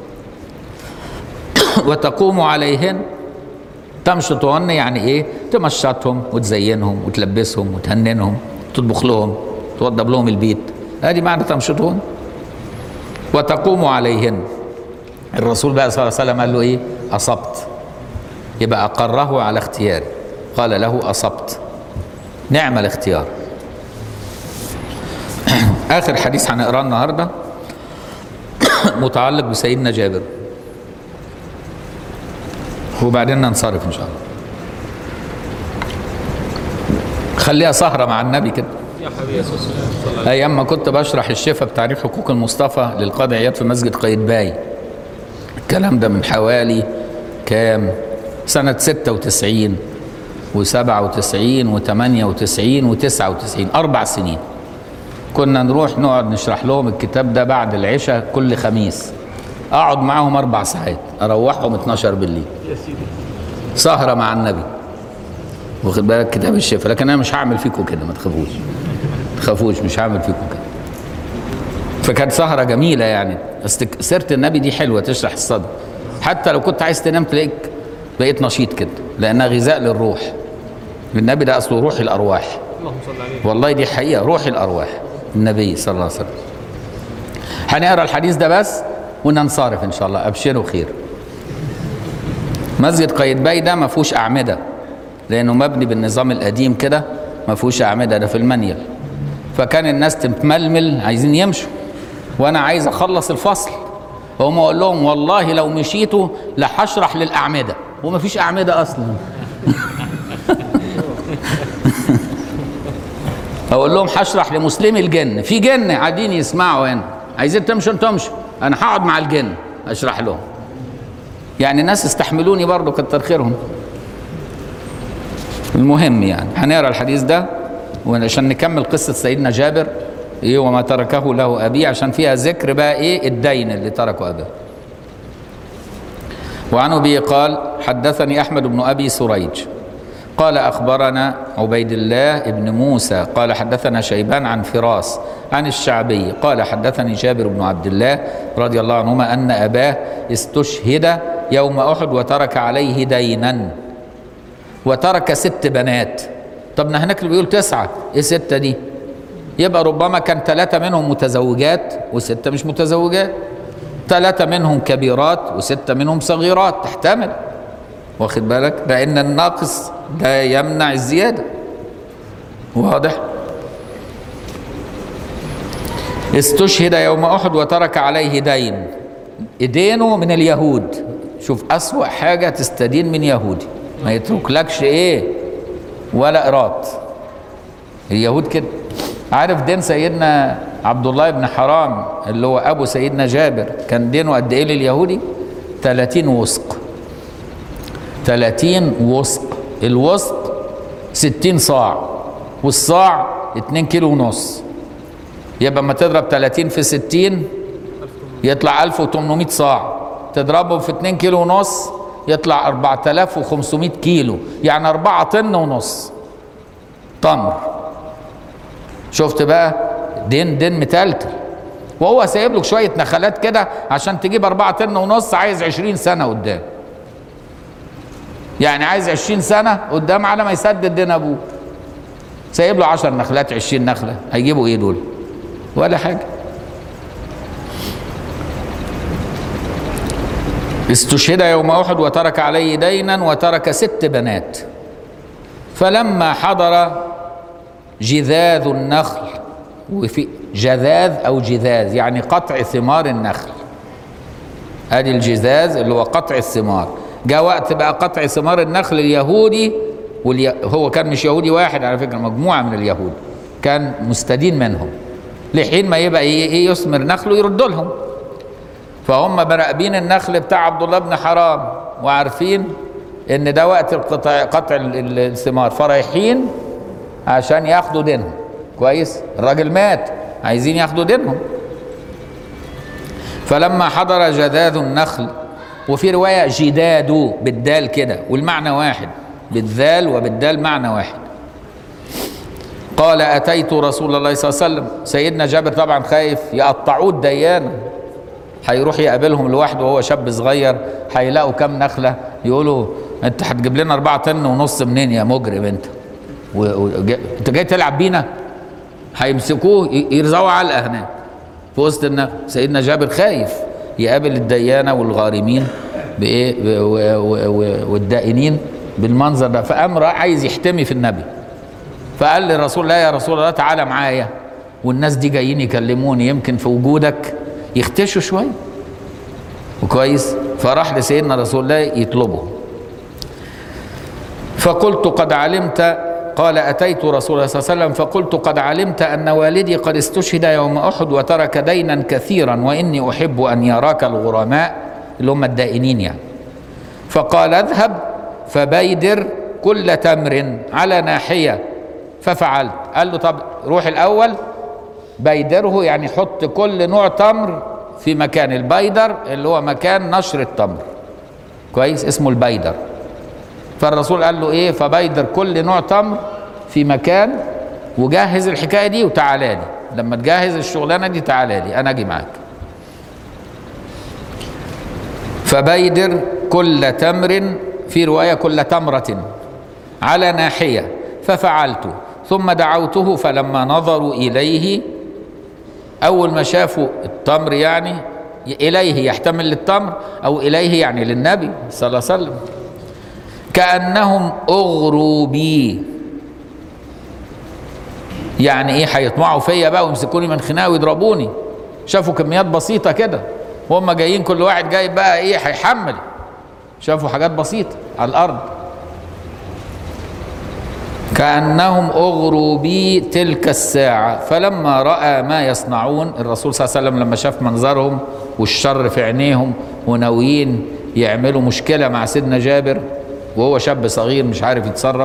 وتقوم عليهن تمشطهن يعني ايه تمشطهم وتزينهم وتلبسهم وتهننهم تطبخ لهم توضب لهم البيت ادي معنى تمشطهن وتقوم عليهن الرسول بقى صلى الله عليه وسلم قال له ايه اصبت يبقى اقره على اختياره قال له اصبت نعم الاختيار اخر حديث هنقراه النهارده متعلق بسيدنا جابر وبعدين ننصرف ان شاء الله خليها سهره مع النبي كده يا حبيبي يا سوسن ايام ما كنت بشرح الشفا بتعريف حقوق المصطفى للقاضي عياض في مسجد قايتباي الكلام ده من حوالي كام سنة 96 و97 و98 و99 أربع سنين كنا نروح نقعد نشرح لهم الكتاب ده بعد العشاء كل خميس أقعد معاهم أربع ساعات أروحهم 12 بالليل يا سيدي سهرة مع النبي واخد بالك كتاب الشفا لكن أنا مش هعمل فيكم كده ما تخافوش ما تخافوش مش هعمل فيكم كده فكانت سهرة جميلة يعني استك- سيرة النبي دي حلوة تشرح الصدر حتى لو كنت عايز تنام تلاقيك بقيت نشيط كده لأنها غذاء للروح النبي ده أصله روح الأرواح اللهم صل عليه والله دي حقيقة روح الأرواح النبي صلى الله عليه وسلم هنقرا الحديث ده بس وننصرف إن شاء الله أبشروا خير مسجد قايتباي ده ما فيهوش أعمدة لأنه مبني بالنظام القديم كده ما فيهوش أعمدة ده في المنيل فكان الناس تتململ عايزين يمشوا وأنا عايز أخلص الفصل وهم أقول لهم والله لو مشيتوا لهشرح للأعمدة وما فيش أعمدة أصلا اقول لهم هشرح لمسلمي الجن في جن قاعدين يسمعوا هنا عايزين تمشوا انتوا امشوا انا هقعد مع الجن اشرح لهم يعني الناس استحملوني برضه كتر خيرهم المهم يعني هنقرا الحديث ده وعشان نكمل قصه سيدنا جابر ايه وما تركه له ابيه عشان فيها ذكر بقى ايه الدين اللي تركه اباه وعن ابي قال حدثني احمد بن ابي سريج قال اخبرنا عبيد الله بن موسى قال حدثنا شيبان عن فراس عن الشعبي قال حدثني جابر بن عبد الله رضي الله عنهما ان اباه استشهد يوم احد وترك عليه دينا وترك ست بنات طب ما هناك اللي بيقول تسعه ايه سته دي يبقى ربما كان ثلاثه منهم متزوجات وسته مش متزوجات ثلاثه منهم كبيرات وسته منهم صغيرات تحتمل واخد بالك لان الناقص لا يمنع الزياده واضح استشهد يوم احد وترك عليه دين دينه من اليهود شوف اسوا حاجه تستدين من يهودي ما يتركلكش ايه ولا قراط اليهود كده عارف دين سيدنا عبد الله بن حرام اللي هو ابو سيدنا جابر كان دينه قد ايه لليهودي 30 وسق 30 وسق الوسق 60 صاع والصاع 2 كيلو ونص يبقى ما تضرب 30 في 60 يطلع 1800 صاع تضربه في 2 كيلو ونص يطلع 4500 كيلو يعني 4 طن ونص تمر شفت بقى دين دين متلتل وهو سايب لك شويه نخلات كده عشان تجيب 4 طن ونص عايز 20 سنه قدام يعني عايز 20 سنه قدام على ما يسدد دين ابوه سايب له 10 نخلات 20 نخله هيجيبوا ايه دول ولا حاجه استشهد يوم احد وترك عليه دينا وترك ست بنات فلما حضر جذاذ النخل وفي جذاذ او جذاذ يعني قطع ثمار النخل ادي الجذاذ اللي هو قطع الثمار جاء وقت بقى قطع ثمار النخل اليهودي والي... هو كان مش يهودي واحد على فكره مجموعه من اليهود كان مستدين منهم لحين ما يبقى ايه إيه يثمر نخله يرد لهم فهم مراقبين النخل بتاع عبد الله بن حرام وعارفين ان ده وقت القطع قطع ال- ال- الثمار فرايحين عشان ياخدوا دينهم كويس الراجل مات عايزين ياخدوا دينهم فلما حضر جذاذ النخل وفي رواية جداد بالدال كده والمعنى واحد بالذال وبالدال معنى واحد قال أتيت رسول الله صلى الله عليه وسلم سيدنا جابر طبعا خايف يقطعوه الديانة هيروح يقابلهم لوحده وهو شاب صغير هيلاقوا كام نخلة يقولوا انت هتجيب لنا أربعة طن ونص منين يا مجرم انت و... و... جا- انت جاي تلعب بينا هيمسكوه ي- يرزعوا علقة هناك في وسط النخل سيدنا جابر خايف يقابل الديانة والغارمين بإيه ب- و- و- و- والدائنين بالمنظر ده فقام راح عايز يحتمي في النبي فقال للرسول لا يا رسول الله تعالى معايا والناس دي جايين يكلموني يمكن في وجودك يختشوا شويه وكويس فراح لسيدنا رسول الله يطلبه فقلت قد علمت قال أتيت رسول الله صلى الله عليه وسلم فقلت قد علمت أن والدي قد استشهد يوم أحد وترك دينا كثيرا وإني أحب أن يراك الغرماء اللي هم الدائنين يعني فقال اذهب فبيدر كل تمر على ناحية ففعلت قال له طب روح الأول بيدره يعني حط كل نوع تمر في مكان البيدر اللي هو مكان نشر التمر كويس اسمه البيدر فالرسول قال له ايه فبيدر كل نوع تمر في مكان وجهز الحكايه دي وتعالى لي لما تجهز الشغلانه دي تعالى لي انا اجي معاك فبيدر كل تمر في روايه كل تمره على ناحيه ففعلت ثم دعوته فلما نظروا اليه اول ما شافوا التمر يعني اليه يحتمل للتمر او اليه يعني للنبي صلى الله عليه وسلم كانهم اغروا بي يعني ايه هيطمعوا فيا بقى ويمسكوني من خناقه ويضربوني شافوا كميات بسيطه كده وهم جايين كل واحد جاي بقى ايه هيحمل شافوا حاجات بسيطه على الارض كأنهم أغروا بي تلك الساعة فلما رأى ما يصنعون الرسول صلى الله عليه وسلم لما شاف منظرهم والشر في عينيهم وناويين يعملوا مشكلة مع سيدنا جابر وهو شاب صغير مش عارف يتصرف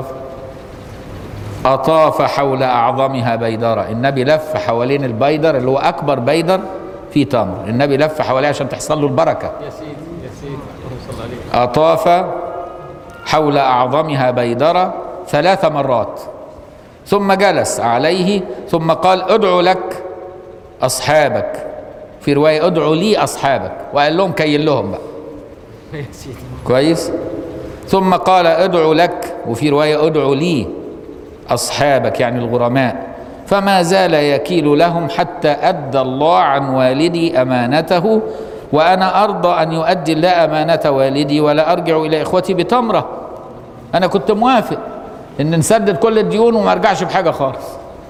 أطاف حول أعظمها بيدرة النبي لف حوالين البيدر اللي هو أكبر بيدر في تمر النبي لف حواليه عشان تحصل له البركة يا سيدي يا سيدي اللهم صل عليه أطاف حول أعظمها بيدرة ثلاث مرات ثم جلس عليه ثم قال ادعو لك أصحابك في رواية ادعو لي أصحابك وقال لهم كيل لهم بقى يا سيدي كويس ثم قال ادعو لك وفي رواية ادعو لي أصحابك يعني الغرماء فما زال يكيل لهم حتى أدى الله عن والدي أمانته وأنا أرضى أن يؤدي الله أمانة والدي ولا أرجع إلى إخوتي بتمرة أنا كنت موافق إن نسدد كل الديون وما أرجعش بحاجة خالص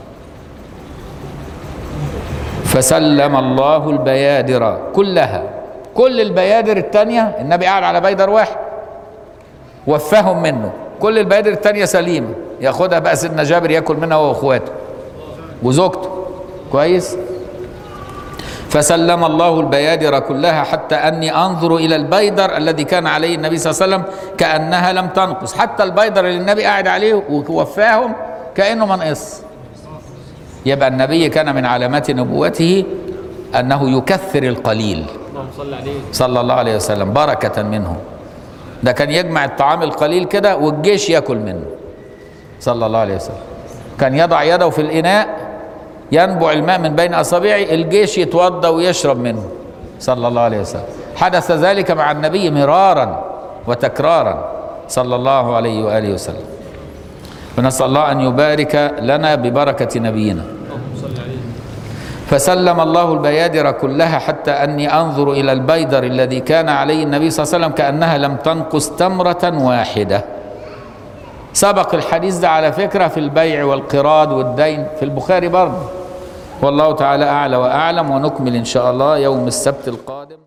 فسلم الله البيادر كلها كل البيادر التانية النبي قاعد على بيدر واحد وفاهم منه كل البيادر التانية سليمة ياخدها بقى سيدنا جابر ياكل منها هو واخواته وزوجته كويس فسلم الله البيادر كلها حتى اني انظر الى البيدر الذي كان عليه النبي صلى الله عليه وسلم كانها لم تنقص حتى البيدر اللي النبي قاعد عليه ووفاهم كانه ما نقص يبقى النبي كان من علامات نبوته انه يكثر القليل اللهم صل عليه صلى الله عليه وسلم بركة منه ده كان يجمع الطعام القليل كده والجيش ياكل منه صلى الله عليه وسلم كان يضع يده في الإناء ينبع الماء من بين أصابعه الجيش يتوضا ويشرب منه صلى الله عليه وسلم حدث ذلك مع النبي مرارا وتكرارا صلى الله عليه وآله وسلم ونسأل الله أن يبارك لنا ببركة نبينا اللهم صل عليه فسلم الله البيادر كلها حتى اني انظر الى البيدر الذي كان عليه النبي صلى الله عليه وسلم كانها لم تنقص تمره واحده سبق الحديث ده على فكره في البيع والقراض والدين في البخاري برضه والله تعالى اعلى واعلم ونكمل ان شاء الله يوم السبت القادم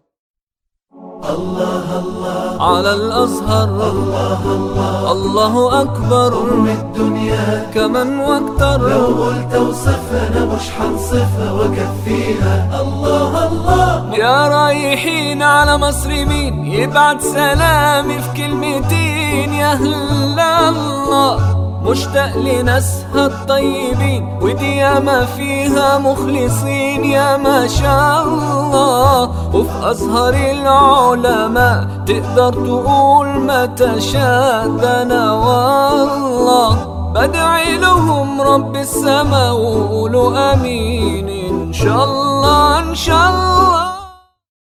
على الأزهر الله أكبر الدنيا كمن واكتر لو قلت وصفنا مش حنصفها وكفيها الله الله يا رايحين على مصر مين يبعت سلامي في كلمتين يا هلا الله مشتاق لناسها الطيبين ودي ياما فيها مخلصين يا ما شاء الله وفي أزهر العلماء تقدر تقول ما تشاء ده أنا والله بدعي لهم رب السما وقولوا امين ان شاء الله ان شاء الله